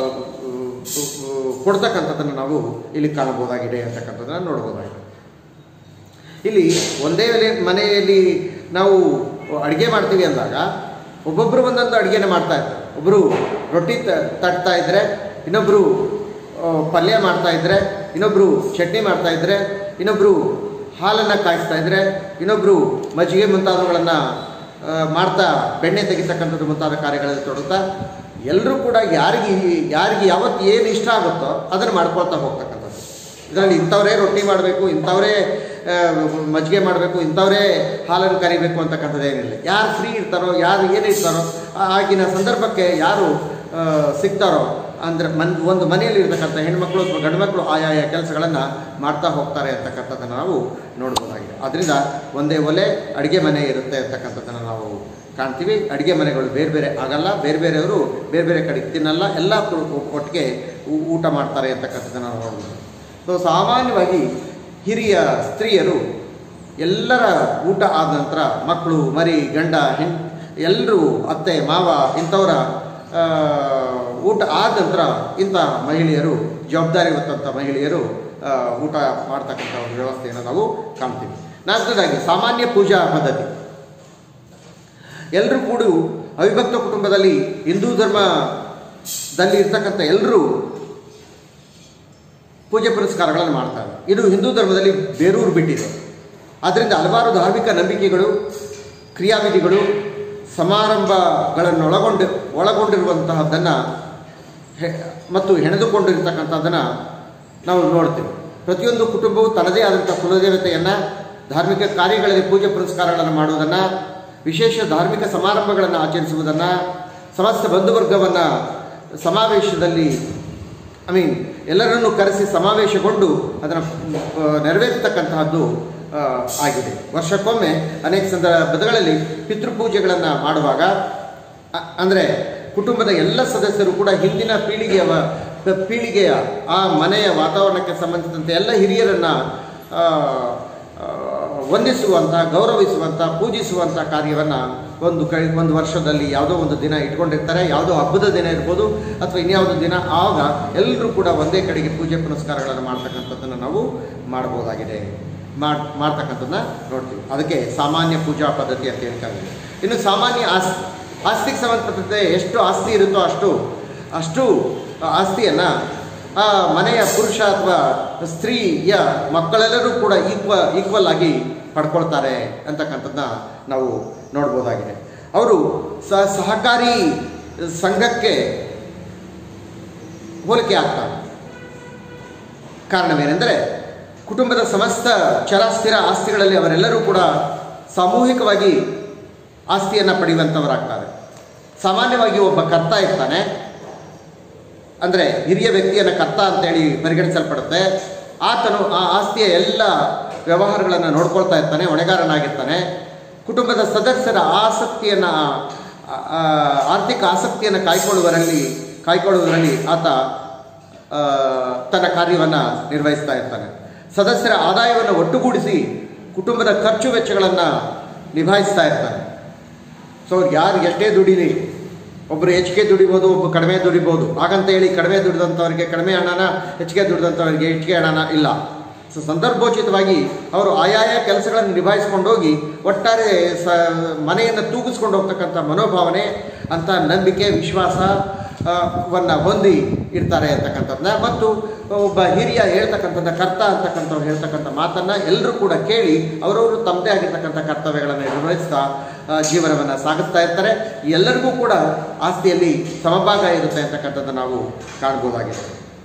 ಕೊಡ್ತಕ್ಕಂಥದ್ದನ್ನು ನಾವು ಇಲ್ಲಿ ಕಾಣಬಹುದಾಗಿದೆ ಅಂತಕ್ಕಂಥದ್ದನ್ನು ನೋಡ್ಬೋದಾಗಿದೆ ಇಲ್ಲಿ ಒಂದೇ ವೇಳೆ ಮನೆಯಲ್ಲಿ ನಾವು ಅಡುಗೆ ಮಾಡ್ತೀವಿ ಅಂದಾಗ ಒಬ್ಬೊಬ್ಬರು ಒಂದೊಂದು ಅಡುಗೆನ ಮಾಡ್ತಾ ಇರ್ತಾರೆ ಒಬ್ಬರು ರೊಟ್ಟಿ ತ- ತಟ್ತಾ ಇದ್ದರೆ ಇನ್ನೊಬ್ಬರು ಪಲ್ಯ ಮಾಡ್ತಾ ಇದ್ದರೆ ಇನ್ನೊಬ್ಬರು ಚಟ್ನಿ ಮಾಡ್ತಾ ಇದ್ದರೆ ಇನ್ನೊಬ್ಬರು ಹಾಲನ್ನು ಕಾಯಿಸ್ತಾ ಇದ್ದರೆ ಇನ್ನೊಬ್ಬರು ಮಜ್ಜಿಗೆ ಮುಂತಾದವುಗಳನ್ನು ಆ, ಮಾಡ್ತಾ ಬೆಣ್ಣೆ ತೆಗಿತಕ್ಕಂಥದ್ದು ಮುಂತಾದ ಕಾರ್ಯಗಳಲ್ಲಿ ತೊಡಗುತ್ತಾ ಎಲ್ಲರೂ ಕೂಡ ಯಾರಿಗೆ ಯಾರಿಗೆ ಯಾವತ್ತು ಏನು ಇಷ್ಟ ಆಗುತ್ತೋ ಅದನ್ನು ಮಾಡ್ಕೊಳ್ತಾ ಹೋಗ್ತಕ್ಕಂಥದ್ದು ಇದರಲ್ಲಿ ಇಂಥವರೇ ರೊಟ್ಟಿ ಮಾಡಬೇಕು ಇಂಥವರೇ ಆ, ಮಜ್ಜಿಗೆ ಮಾಡಬೇಕು ಇಂಥವರೇ ಹಾಲನ್ನು ಕರಿಬೇಕು ಅಂತಕ್ಕಂಥದ್ದೇನಿಲ್ಲ ಯಾರು ಫ್ರೀ ಇರ್ತಾರೋ ಯಾರು ಏನು ಇರ್ತಾರೋ ಆ- ಆಗಿನ ಸಂದರ್ಭಕ್ಕೆ ಯಾರು ಆ, ಸಿಗ್ತಾರೋ ಅಂದರೆ ಮನ್ ಒಂದು ಮನೆಯಲ್ಲಿ ಇರ್ತಕ್ಕಂಥ ಹೆಣ್ಮಕ್ಳು ಅಥವಾ ಗಂಡುಮಕ್ಕಳು ಆಯಾಯ ಕೆಲಸಗಳನ್ನು ಮಾಡ್ತಾ ಹೋಗ್ತಾರೆ ಅಂತಕ್ಕಂಥದ್ದನ್ನು ನಾವು ನೋಡ್ಬೋದಾಗಿದೆ ಅದರಿಂದ ಒಂದೇ ಒಲೆ ಅಡುಗೆ ಮನೆ ಇರುತ್ತೆ ಅಂತಕ್ಕಂಥದ್ದನ್ನು ನಾವು ಕಾಣ್ತೀವಿ ಅಡುಗೆ ಮನೆಗಳು ಬೇರೆ ಬೇರೆ ಆಗಲ್ಲ ಬೇರೆ ಬೇರೆಯವರು ಬೇರೆ ಬೇರೆ ಕಡೆಗೆ ತಿನ್ನಲ್ಲ ಎಲ್ಲ ಕು- ಒಟ್ಟಿಗೆ ಊ- ಊಟ ಮಾಡ್ತಾರೆ ಅಂತಕ್ಕಂಥದ್ದನ್ನು ನಾವು ನೋಡ್ಬೋದು ಸೊ ಸಾಮಾನ್ಯವಾಗಿ ಹಿರಿಯ ಸ್ತ್ರೀಯರು ಎಲ್ಲರ ಊಟ ಆದ ನಂತರ ಮಕ್ಕಳು ಮರಿ ಗಂಡ ಹೆಣ್ ಎಲ್ಲರೂ ಅತ್ತೆ ಮಾವ ಇಂಥವರ ಆ, ಊಟ ಆದ ನಂತರ ಇಂಥ ಮಹಿಳೆಯರು ಜವಾಬ್ದಾರಿ ಹೊತ್ತಂಥ ಮಹಿಳೆಯರು ಆ, ಊಟ ಮಾಡ್ತಕ್ಕಂಥ ಒಂದು ವ್ಯವಸ್ಥೆಯನ್ನು ನಾವು ಕಾಣ್ತೀವಿ ನಾಲ್ಕನೇದಾಗಿ ಸಾಮಾನ್ಯ ಪೂಜಾ ಪದ್ಧತಿ ಎಲ್ಲರೂ ಕೂಡ ಅವಿಭಕ್ತ ಕುಟುಂಬದಲ್ಲಿ ಹಿಂದೂ ಧರ್ಮದಲ್ಲಿ ಇರ್ತಕ್ಕಂಥ ಎಲ್ಲರೂ ಪೂಜೆ ಪುರಸ್ಕಾರಗಳನ್ನು ಮಾಡ್ತಾರೆ ಇದು ಹಿಂದೂ ಧರ್ಮದಲ್ಲಿ ಬೇರೂರು ಬಿಟ್ಟಿದೆ ಆದ್ದರಿಂದ ಹಲವಾರು ಧಾರ್ಮಿಕ ನಂಬಿಕೆಗಳು ಕ್ರಿಯಾವಿಧಿಗಳು ಸಮಾರಂಭಗಳನ್ನು ಒಳಗೊಂಡು ಒಳಗೊಂಡಿರುವಂತಹದ್ದನ್ನು ಹೆ- ಮತ್ತು ಹೆಣೆದುಕೊಂಡಿರ್ತಕ್ಕಂಥದ್ದನ್ನು ನಾವು ನೋಡ್ತೀವಿ ಪ್ರತಿಯೊಂದು ಕುಟುಂಬವು ತನ್ನದೇ ಆದಂಥ ಕುಲದೇವತೆಯನ್ನು ಧಾರ್ಮಿಕ ಕಾರ್ಯಗಳಲ್ಲಿ ಪೂಜೆ ಪುರಸ್ಕಾರಗಳನ್ನು ಮಾಡುವುದನ್ನು ವಿಶೇಷ ಧಾರ್ಮಿಕ ಸಮಾರಂಭಗಳನ್ನು ಆಚರಿಸುವುದನ್ನು ಸಮಸ್ತ ಬಂಧುವರ್ಗವನ್ನು ಸಮಾವೇಶದಲ್ಲಿ ಐ ಮೀನ್ ಎಲ್ಲರನ್ನೂ ಕರೆಸಿ ಸಮಾವೇಶಗೊಂಡು ಅದನ್ನು ಆ, ನೆರವೇರ್ತಕ್ಕಂತಹದ್ದು ಆ, ಆಗಿದೆ ವರ್ಷಕ್ಕೊಮ್ಮೆ ಅನೇಕ ಸಂದರ್ಭಗಳಲ್ಲಿ ಪಿತೃಪೂಜೆಗಳನ್ನು ಮಾಡುವಾಗ ಅ- ಅಂದರೆ ಕುಟುಂಬದ ಎಲ್ಲ ಸದಸ್ಯರು ಕೂಡ ಹಿಂದಿನ ಪೀಳಿಗೆಯ ವ- ಪ- ಪೀಳಿಗೆಯ ಆ ಮನೆಯ ವಾತಾವರಣಕ್ಕೆ ಸಂಬಂಧಿಸಿದಂತೆ ಎಲ್ಲ ಹಿರಿಯರನ್ನು ವಂದಿಸುವಂಥ ಗೌರವಿಸುವಂಥ ಪೂಜಿಸುವಂಥ ಕಾರ್ಯವನ್ನು ಒಂದು ಕೈ ಒಂದು ವರ್ಷದಲ್ಲಿ ಯಾವುದೋ ಒಂದು ದಿನ ಇಟ್ಕೊಂಡಿರ್ತಾರೆ ಯಾವುದೋ ಹಬ್ಬದ ದಿನ ಇರ್ಬೋದು ಅಥವಾ ಇನ್ಯಾವುದೋ ದಿನ ಆಗ ಎಲ್ಲರೂ ಕೂಡ ಒಂದೇ ಕಡೆಗೆ ಪೂಜೆ ಪುನಸ್ಕಾರಗಳನ್ನು ಮಾಡ್ತಕ್ಕಂಥದ್ದನ್ನು ನಾವು ಮಾಡ್ಬೋದಾಗಿದೆ ಮಾಡ್ ಮಾಡ್ತಕ್ಕಂಥದ್ದನ್ನ ನೋಡ್ತೀವಿ ಅದಕ್ಕೆ ಸಾಮಾನ್ಯ ಪೂಜಾ ಪದ್ಧತಿ ಅಂತ ಹೇಳ್ತಾರೆ ಇನ್ನು ಸಾಮಾನ್ಯ ಆಸ್ತಿ ಆಸ್ತಿಗೆ ಸಂಬಂಧಪಟ್ಟಂತೆ ಎಷ್ಟು ಆಸ್ತಿ ಇರುತ್ತೋ ಅಷ್ಟು ಅಷ್ಟು ಆಸ್ತಿಯನ್ನು ಆ ಮನೆಯ ಪುರುಷ ಅಥವಾ ಸ್ತ್ರೀಯ ಮಕ್ಕಳೆಲ್ಲರೂ ಕೂಡ ಈಕ್ವ ಈಕ್ವಲ್ ಆಗಿ ಪಡ್ಕೊಳ್ತಾರೆ ಅಂತಕ್ಕಂಥದ್ದನ್ನ ನಾವು ನೋಡ್ಬೋದಾಗಿದೆ ಅವರು ಸ ಸಹಕಾರಿ ಸಂಘಕ್ಕೆ ಹೋಲಿಕೆ ಆಗ್ತಾರೆ ಕಾರಣವೇನೆಂದರೆ ಕುಟುಂಬದ ಸಮಸ್ತ ಚರಾಸ್ಥಿರ ಆಸ್ತಿಗಳಲ್ಲಿ ಅವರೆಲ್ಲರೂ ಕೂಡ ಸಾಮೂಹಿಕವಾಗಿ ಆಸ್ತಿಯನ್ನು ಪಡೆಯುವಂಥವರಾಗ್ತಾರೆ ಸಾಮಾನ್ಯವಾಗಿ ಒಬ್ಬ ಕರ್ತ ಇರ್ತಾನೆ ಅಂದರೆ ಹಿರಿಯ ವ್ಯಕ್ತಿಯನ್ನು ಕರ್ತ ಅಂತೇಳಿ ಪರಿಗಣಿಸಲ್ಪಡುತ್ತೆ ಆತನು ಆ ಆಸ್ತಿಯ ಎಲ್ಲ ವ್ಯವಹಾರಗಳನ್ನು ನೋಡ್ಕೊಳ್ತಾ ಇರ್ತಾನೆ ಹೊಣೆಗಾರನಾಗಿರ್ತಾನೆ ಕುಟುಂಬದ ಸದಸ್ಯರ ಆಸಕ್ತಿಯನ್ನು ಆ- ಆ- ಆರ್ಥಿಕ ಆಸಕ್ತಿಯನ್ನು ಕಾಯ್ಕೊಳ್ಳುವರಲ್ಲಿ ಕಾಯ್ಕೊಳ್ಳುವುದರಲ್ಲಿ ಆತ ಆ, ತನ್ನ ಕಾರ್ಯವನ್ನು ನಿರ್ವಹಿಸ್ತಾ ಇರ್ತಾನೆ ಸದಸ್ಯರ ಆದಾಯವನ್ನು ಒಟ್ಟುಗೂಡಿಸಿ ಕುಟುಂಬದ ಖರ್ಚು ವೆಚ್ಚಗಳನ್ನು ನಿಭಾಯಿಸ್ತಾ ಇರ್ತಾನೆ ಸೊ ಯಾರು ಎಷ್ಟೇ ದುಡಿಲಿ ಒಬ್ಬರು ಹೆಚ್ಚಿಗೆ ದುಡಿಬೋದು ಒಬ್ಬರು ಕಡಿಮೆ ದುಡಿಬೋದು ಹಾಗಂತ ಹೇಳಿ ಕಡಿಮೆ ದುಡಿದಂಥವ್ರಿಗೆ ಕಡಿಮೆ ಹಣನ ಹೆಚ್ಚಿಗೆ ದುಡಿದಂಥವ್ರಿಗೆ ಹೆಚ್ಚಿಗೆ ಹಣನ ಇಲ್ಲ ಸೊ ಸಂದರ್ಭೋಚಿತವಾಗಿ ಅವರು ಆಯಾಯ ಕೆಲಸಗಳನ್ನು ನಿಭಾಯಿಸ್ಕೊಂಡು ಹೋಗಿ ಒಟ್ಟಾರೆ ಸ ಮನೆಯನ್ನು ತೂಗಿಸ್ಕೊಂಡು ಹೋಗ್ತಕ್ಕಂಥ ಮನೋಭಾವನೆ ಅಂತ ನಂಬಿಕೆ ವಿಶ್ವಾಸ ಆ, ವನ್ನ ಹೊಂದಿ ಇರ್ತಾರೆ ಅಂತಕ್ಕಂಥದ್ದನ್ನ ಮತ್ತು ಒಬ್ಬ ಹಿರಿಯ ಹೇಳ್ತಕ್ಕಂಥದ್ದು ಕರ್ತ ಅಂತಕ್ಕಂಥವ್ರು ಹೇಳ್ತಕ್ಕಂಥ ಮಾತನ್ನು ಎಲ್ಲರೂ ಕೂಡ ಕೇಳಿ ಅವರವರು ತಮ್ಮದೇ ಆಗಿರ್ತಕ್ಕಂಥ ಕರ್ತವ್ಯಗಳನ್ನು ನಿರ್ವಹಿಸ್ತಾ ಆ, ಜೀವನವನ್ನು ಸಾಗಿಸ್ತಾ ಇರ್ತಾರೆ ಎಲ್ಲರಿಗೂ ಕೂಡ ಆಸ್ತಿಯಲ್ಲಿ ಸಮಭಾಗ ಇರುತ್ತೆ ಅಂತಕ್ಕಂಥದ್ದು ನಾವು ಕಾಣ್ಬೋದಾಗಿದೆ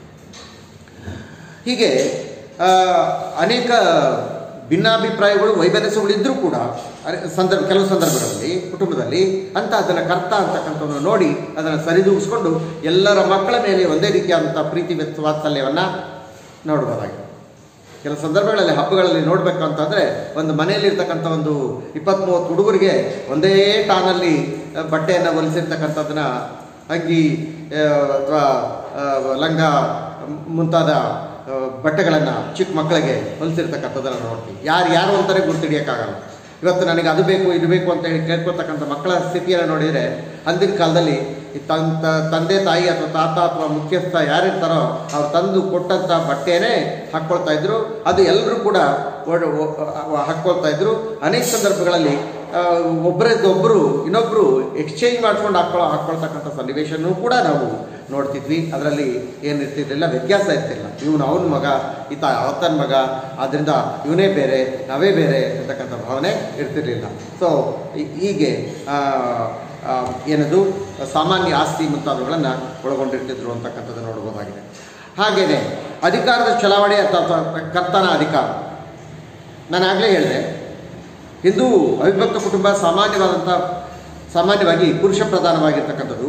ಹೀಗೆ ಆ, ಅನೇಕ ಭಿನ್ನಾಭಿಪ್ರಾಯಗಳು ವೈಮನಸ್ಸುಗಳಿದ್ದರೂ ಕೂಡ ಅರೆ- ಸಂದರ್ಭ ಕೆಲವು ಸಂದರ್ಭಗಳಲ್ಲಿ ಕುಟುಂಬದಲ್ಲಿ ಅಂತ ಅದನ್ನು ಕರ್ತ ಅಂತಕ್ಕಂಥವನ್ನು ನೋಡಿ ಅದನ್ನು ಸರಿದೂಗಿಸ್ಕೊಂಡು ಎಲ್ಲರ ಮಕ್ಕಳ ಮೇಲೆ ಒಂದೇ ರೀತಿಯಾದಂಥ ಪ್ರೀತಿ ವ್ಯಕ್ತ ವಾತ್ಸಲ್ಯವನ್ನು ನೋಡ್ಬೋದಾಗಿದೆ ಕೆಲವು ಸಂದರ್ಭಗಳಲ್ಲಿ ಹಬ್ಬಗಳಲ್ಲಿ ನೋಡಬೇಕು ಅಂತಂದರೆ ಒಂದು ಮನೆಯಲ್ಲಿರ್ತಕ್ಕಂಥ ಒಂದು ಇಪ್ಪತ್ತ್ ಮೂವತ್ತು ಹುಡುಗರಿಗೆ ಒಂದೇ ಟಾನಲ್ಲಿ ಆ, ಬಟ್ಟೆಯನ್ನು ಹೊಲಿಸಿರ್ತಕ್ಕಂಥದ್ದನ್ನ ಅಂಗಿ ಅಥವಾ ಲಂಗ ಮುಂತಾದ ಆ, ಬಟ್ಟೆಗಳನ್ನು ಚಿಕ್ಕ ಮಕ್ಕಳಿಗೆ ಹೊಲಿಸಿರ್ತಕ್ಕಂಥದ್ದನ್ನು ನೋಡ್ತೀವಿ ಯಾರು ಯಾರು ಅಂತಾರೆ ಗುರ್ತಿಡಿಯೋಕ್ಕಾಗಲ್ಲ ಇವತ್ತು ನನಗೆ ಅದು ಬೇಕು ಇದು ಬೇಕು ಅಂತ ಹೇಳಿ ಕೇಳ್ಕೊತಕ್ಕಂಥ ಮಕ್ಕಳ ಸ್ಥಿತಿಯನ್ನು ನೋಡಿದರೆ ಅಂದಿನ ಕಾಲದಲ್ಲಿ ಈ ತನ್ ತ- ತಂದೆ ತಾಯಿ ಅಥವಾ ತಾತ ಅಥವಾ ಮುಖ್ಯಸ್ಥ ಯಾರಿರ್ತಾರೋ ಅವ್ರು ತಂದು ಕೊಟ್ಟಂಥ ಬಟ್ಟೆನೇ ಹಾಕ್ಕೊಳ್ತಾ ಇದ್ರು ಅದು ಎಲ್ಲರೂ ಕೂಡ ಒಡ- ಒ- ಅ- ಹಾಕ್ಕೊಳ್ತಾ ಇದ್ರು ಅನೇಕ ಸಂದರ್ಭಗಳಲ್ಲಿ ಒಬ್ಬರದ್ದೊಬ್ಬರು ಇನ್ನೊಬ್ಬರು ಎಕ್ಸ್ಚೇಂಜ್ ಮಾಡ್ಕೊಂಡು ಹಾಕೊಳ್ಳೋ ಹಾಕ್ಕೊಳ್ತಕ್ಕಂಥ ಸನ್ನಿವೇಶನೂ ಕೂಡ ನಾವು ನೋಡ್ತಿದ್ವಿ ಅದರಲ್ಲಿ ಏನು ಇರ್ತಿರ್ಲಿಲ್ಲ ವ್ಯತ್ಯಾಸ ಇರ್ತಿಲ್ಲ ಇವನು ಅವನ ಮಗ ಈತ ಅವತನ ಮಗ ಆದ್ದರಿಂದ ಇವನೇ ಬೇರೆ ನಾವೇ ಬೇರೆ ಅಂತಕ್ಕಂಥ ಭಾವನೆ ಇರ್ತಿರ್ಲಿಲ್ಲ ಸೊ ಹೀಗೆ ಆ, ಆ, ಏನದು ಸಾಮಾನ್ಯ ಆಸ್ತಿ ಮುಂತಾದವುಗಳನ್ನು ಒಳಗೊಂಡಿರ್ತಿದ್ರು ಅಂತಕ್ಕಂಥದ್ದು ನೋಡ್ಬೋದಾಗಿದೆ ಹಾಗೆಯೇ ಅಧಿಕಾರದ ಚಲಾವಣೆ ಅಥವಾ ಕರ್ತನ ಅಧಿಕಾರ ನಾನು ಆಗಲೇ ಹೇಳಿದೆ ಹಿಂದೂ ಅವಿಭಕ್ತ ಕುಟುಂಬ ಸಾಮಾನ್ಯವಾದಂಥ ಸಾಮಾನ್ಯವಾಗಿ ಪುರುಷ ಪ್ರಧಾನವಾಗಿರ್ತಕ್ಕಂಥದ್ದು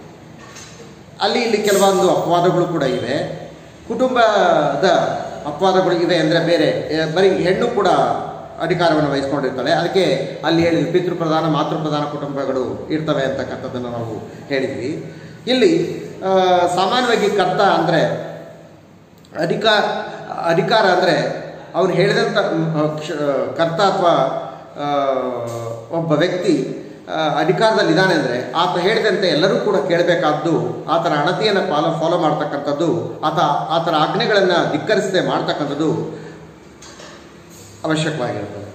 ಅಲ್ಲಿ ಇಲ್ಲಿ ಕೆಲವೊಂದು ಅಪವಾದಗಳು ಕೂಡ ಇವೆ ಕುಟುಂಬದ ಅಪವಾದಗಳು ಇವೆ ಅಂದರೆ ಬೇರೆ ಎ, ಬರೀ ಹೆಣ್ಣು ಕೂಡ ಅಧಿಕಾರವನ್ನು ವಹಿಸ್ಕೊಂಡಿರ್ತಾಳೆ ಅದಕ್ಕೆ ಅಲ್ಲಿ ಹೇಳಿದ್ವಿ ಪಿತೃ ಪ್ರಧಾನ ಮಾತೃ ಪ್ರಧಾನ ಕುಟುಂಬಗಳು ಇರ್ತವೆ ಅಂತಕ್ಕಂಥದ್ದನ್ನು ನಾವು ಹೇಳಿದ್ವಿ ಇಲ್ಲಿ ಆ, ಸಾಮಾನ್ಯವಾಗಿ ಕರ್ತ ಅಂದರೆ ಅಧಿಕಾರ ಅಧಿಕಾರ ಅಂದರೆ ಅವನು ಹೇಳಿದಂಥ ಮ್, ಕ್ಷ- ಕರ್ತ ಅಥವಾ ಒಬ್ಬ ವ್ಯಕ್ತಿ ಆ, ಅಧಿಕಾರದಲ್ಲಿದ್ದಾನೆ ಅಂದರೆ ಆತ ಹೇಳಿದಂತೆ ಎಲ್ಲರೂ ಕೂಡ ಕೇಳಬೇಕಾದ್ದು ಆತನ ಅಣತಿಯನ್ನು ಫಾಲೋ ಫಾಲೋ ಮಾಡ್ತಕ್ಕಂಥದ್ದು ಆತ ಆತನ ಆಜ್ಞೆಗಳನ್ನು ಧಿಕ್ಕರಿಸದೆ ಮಾಡ್ತಕ್ಕಂಥದ್ದು ಅವಶ್ಯಕವಾಗಿರುತ್ತದೆ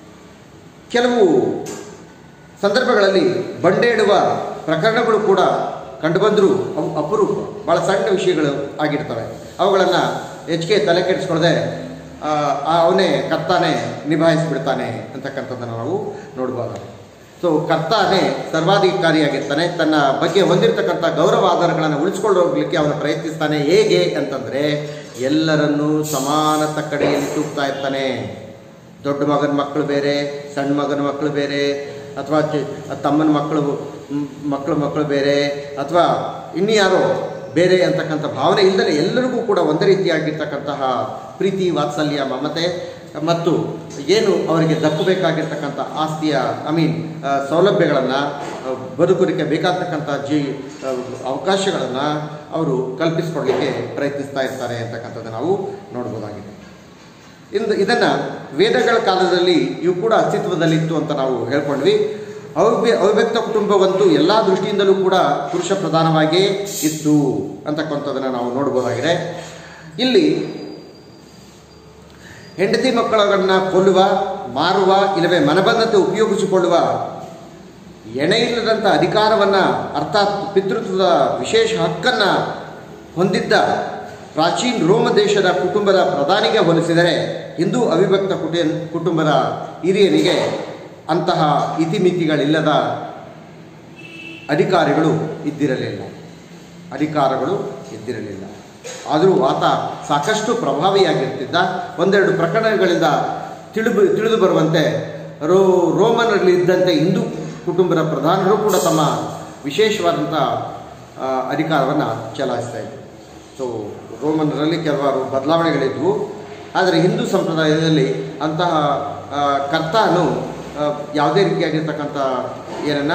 ಕೆಲವು ಸಂದರ್ಭಗಳಲ್ಲಿ ಬಂಡೇಡುವ ಪ್ರಕರಣಗಳು ಕೂಡ ಕಂಡುಬಂದರೂ ಅವು ಅಪರೂಪ ಭಾಳ ಸಣ್ಣ ವಿಷಯಗಳು ಆಗಿರ್ತವೆ ಅವುಗಳನ್ನು ಹೆಚ್ಚಿಗೆ ತಲೆ ಕೆಡಿಸ್ಕೊಳ್ಳದೆ ಅವನೇ ಕರ್ತಾನೆ ನಿಭಾಯಿಸಿಬಿಡ್ತಾನೆ ಅಂತಕ್ಕಂಥದ್ದನ್ನು ನಾವು ನೋಡ್ಬೋದು ಸೊ ಕರ್ತಾನೆ ಸರ್ವಾಧಿಕಾರಿಯಾಗಿರ್ತಾನೆ ತನ್ನ ಬಗ್ಗೆ ಹೊಂದಿರತಕ್ಕಂಥ ಗೌರವ ಆಧಾರಗಳನ್ನು ಉಳಿಸ್ಕೊಂಡು ಹೋಗ್ಲಿಕ್ಕೆ ಅವನು ಪ್ರಯತ್ನಿಸ್ತಾನೆ ಹೇಗೆ ಅಂತಂದರೆ ಎಲ್ಲರನ್ನೂ ಸಮಾನ ತಕ್ಕಡಿಯಲ್ಲಿ ತೂಗ್ತಾ ಇರ್ತಾನೆ ದೊಡ್ಡ ಮಗನ ಮಕ್ಕಳು ಬೇರೆ ಸಣ್ಣ ಮಗನ ಮಕ್ಕಳು ಬೇರೆ ಅಥವಾ ಚಿ- ತಮ್ಮನ ಮಕ್ಕಳು ಮ್, ಮಕ್ಕಳು ಮಕ್ಕಳು ಬೇರೆ ಅಥವಾ ಇನ್ಯಾರೋ ಬೇರೆ ಅಂತಕ್ಕಂಥ ಭಾವನೆ ಇಲ್ಲದೆ ಎಲ್ಲರಿಗೂ ಕೂಡ ಒಂದೇ ರೀತಿಯಾಗಿರ್ತಕ್ಕಂತಹ ಪ್ರೀತಿ ವಾತ್ಸಲ್ಯ ಮಮತೆ ಮತ್ತು ಏನು ಅವರಿಗೆ ದಕ್ಕಬೇಕಾಗಿರ್ತಕ್ಕಂಥ ಆಸ್ತಿಯ ಐ ಮೀನ್ ಸೌಲಭ್ಯಗಳನ್ನು ಬದುಕೋದಕ್ಕೆ ಬೇಕಾಗ್ತಕ್ಕಂಥ ಜೀ ಅವಕಾಶಗಳನ್ನು ಅವರು ಕಲ್ಪಿಸ್ಕೊಡ್ಲಿಕ್ಕೆ ಪ್ರಯತ್ನಿಸ್ತಾ ಇರ್ತಾರೆ ಅಂತಕ್ಕಂಥದ್ದು ನಾವು ನೋಡ್ಬೋದಾಗಿದೆ ಇಂದು ಇದನ್ನು ವೇದಗಳ ಕಾಲದಲ್ಲಿ ಇವು ಕೂಡ ಅಸ್ತಿತ್ವದಲ್ಲಿತ್ತು ಅಂತ ನಾವು ಹೇಳ್ಕೊಂಡ್ವಿ ಅವ್ಯ ಅವಿಭಕ್ತ ಕುಟುಂಬವಂತೂ ಎಲ್ಲ ದೃಷ್ಟಿಯಿಂದಲೂ ಕೂಡ ಪುರುಷ ಪ್ರಧಾನವಾಗಿಯೇ ಇತ್ತು ಅಂತಕ್ಕಂಥದ್ದನ್ನು ನಾವು ನೋಡ್ಬೋದಾಗಿದೆ ಇಲ್ಲಿ ಹೆಂಡತಿ ಮಕ್ಕಳನ್ನು ಕೊಲ್ಲುವ ಮಾರುವ ಇಲ್ಲವೇ ಮನಬಂದಂತೆ ಉಪಯೋಗಿಸಿಕೊಳ್ಳುವ ಎಣೆ ಇಲ್ಲದಂಥ ಅಧಿಕಾರವನ್ನು ಅರ್ಥಾತ್ ಪಿತೃತ್ವದ ವಿಶೇಷ ಹಕ್ಕನ್ನು ಹೊಂದಿದ್ದ ಪ್ರಾಚೀನ ರೋಮ ದೇಶದ ಕುಟುಂಬದ ಪ್ರಧಾನಿಗೆ ಹೋಲಿಸಿದರೆ ಹಿಂದೂ ಅವಿಭಕ್ತ ಕುಟಿ ಕುಟುಂಬದ ಹಿರಿಯನಿಗೆ ಅಂತಹ ಇತಿಮಿತಿಗಳಿಲ್ಲದ ಅಧಿಕಾರಿಗಳು ಇದ್ದಿರಲಿಲ್ಲ ಅಧಿಕಾರಗಳು ಇದ್ದಿರಲಿಲ್ಲ ಆದರೂ ಆತ ಸಾಕಷ್ಟು ಪ್ರಭಾವಿಯಾಗಿರ್ತಿದ್ದ ಒಂದೆರಡು ಪ್ರಕರಣಗಳಿಂದ ತಿಳಿದು ತಿಳಿದು ಬರುವಂತೆ ರೋ ರೋಮನಲ್ಲಿ ಇದ್ದಂತೆ ಹಿಂದೂ ಕುಟುಂಬದ ಪ್ರಧಾನರು ಕೂಡ ತಮ್ಮ ವಿಶೇಷವಾದಂಥ ಅಧಿಕಾರವನ್ನು ಚಲಾಯಿಸ್ತಾ ಇದ್ದರು ಸೊ ರೋಮನರಲ್ಲಿ ಕೆಲವಾರು ಬದಲಾವಣೆಗಳಿದ್ವು ಆದರೆ ಹಿಂದೂ ಸಂಪ್ರದಾಯದಲ್ಲಿ ಅಂತಹ ಆ, ಕರ್ತಾನು ಆ, ಯಾವುದೇ ರೀತಿಯಾಗಿರ್ತಕ್ಕಂಥ ಏನನ್ನು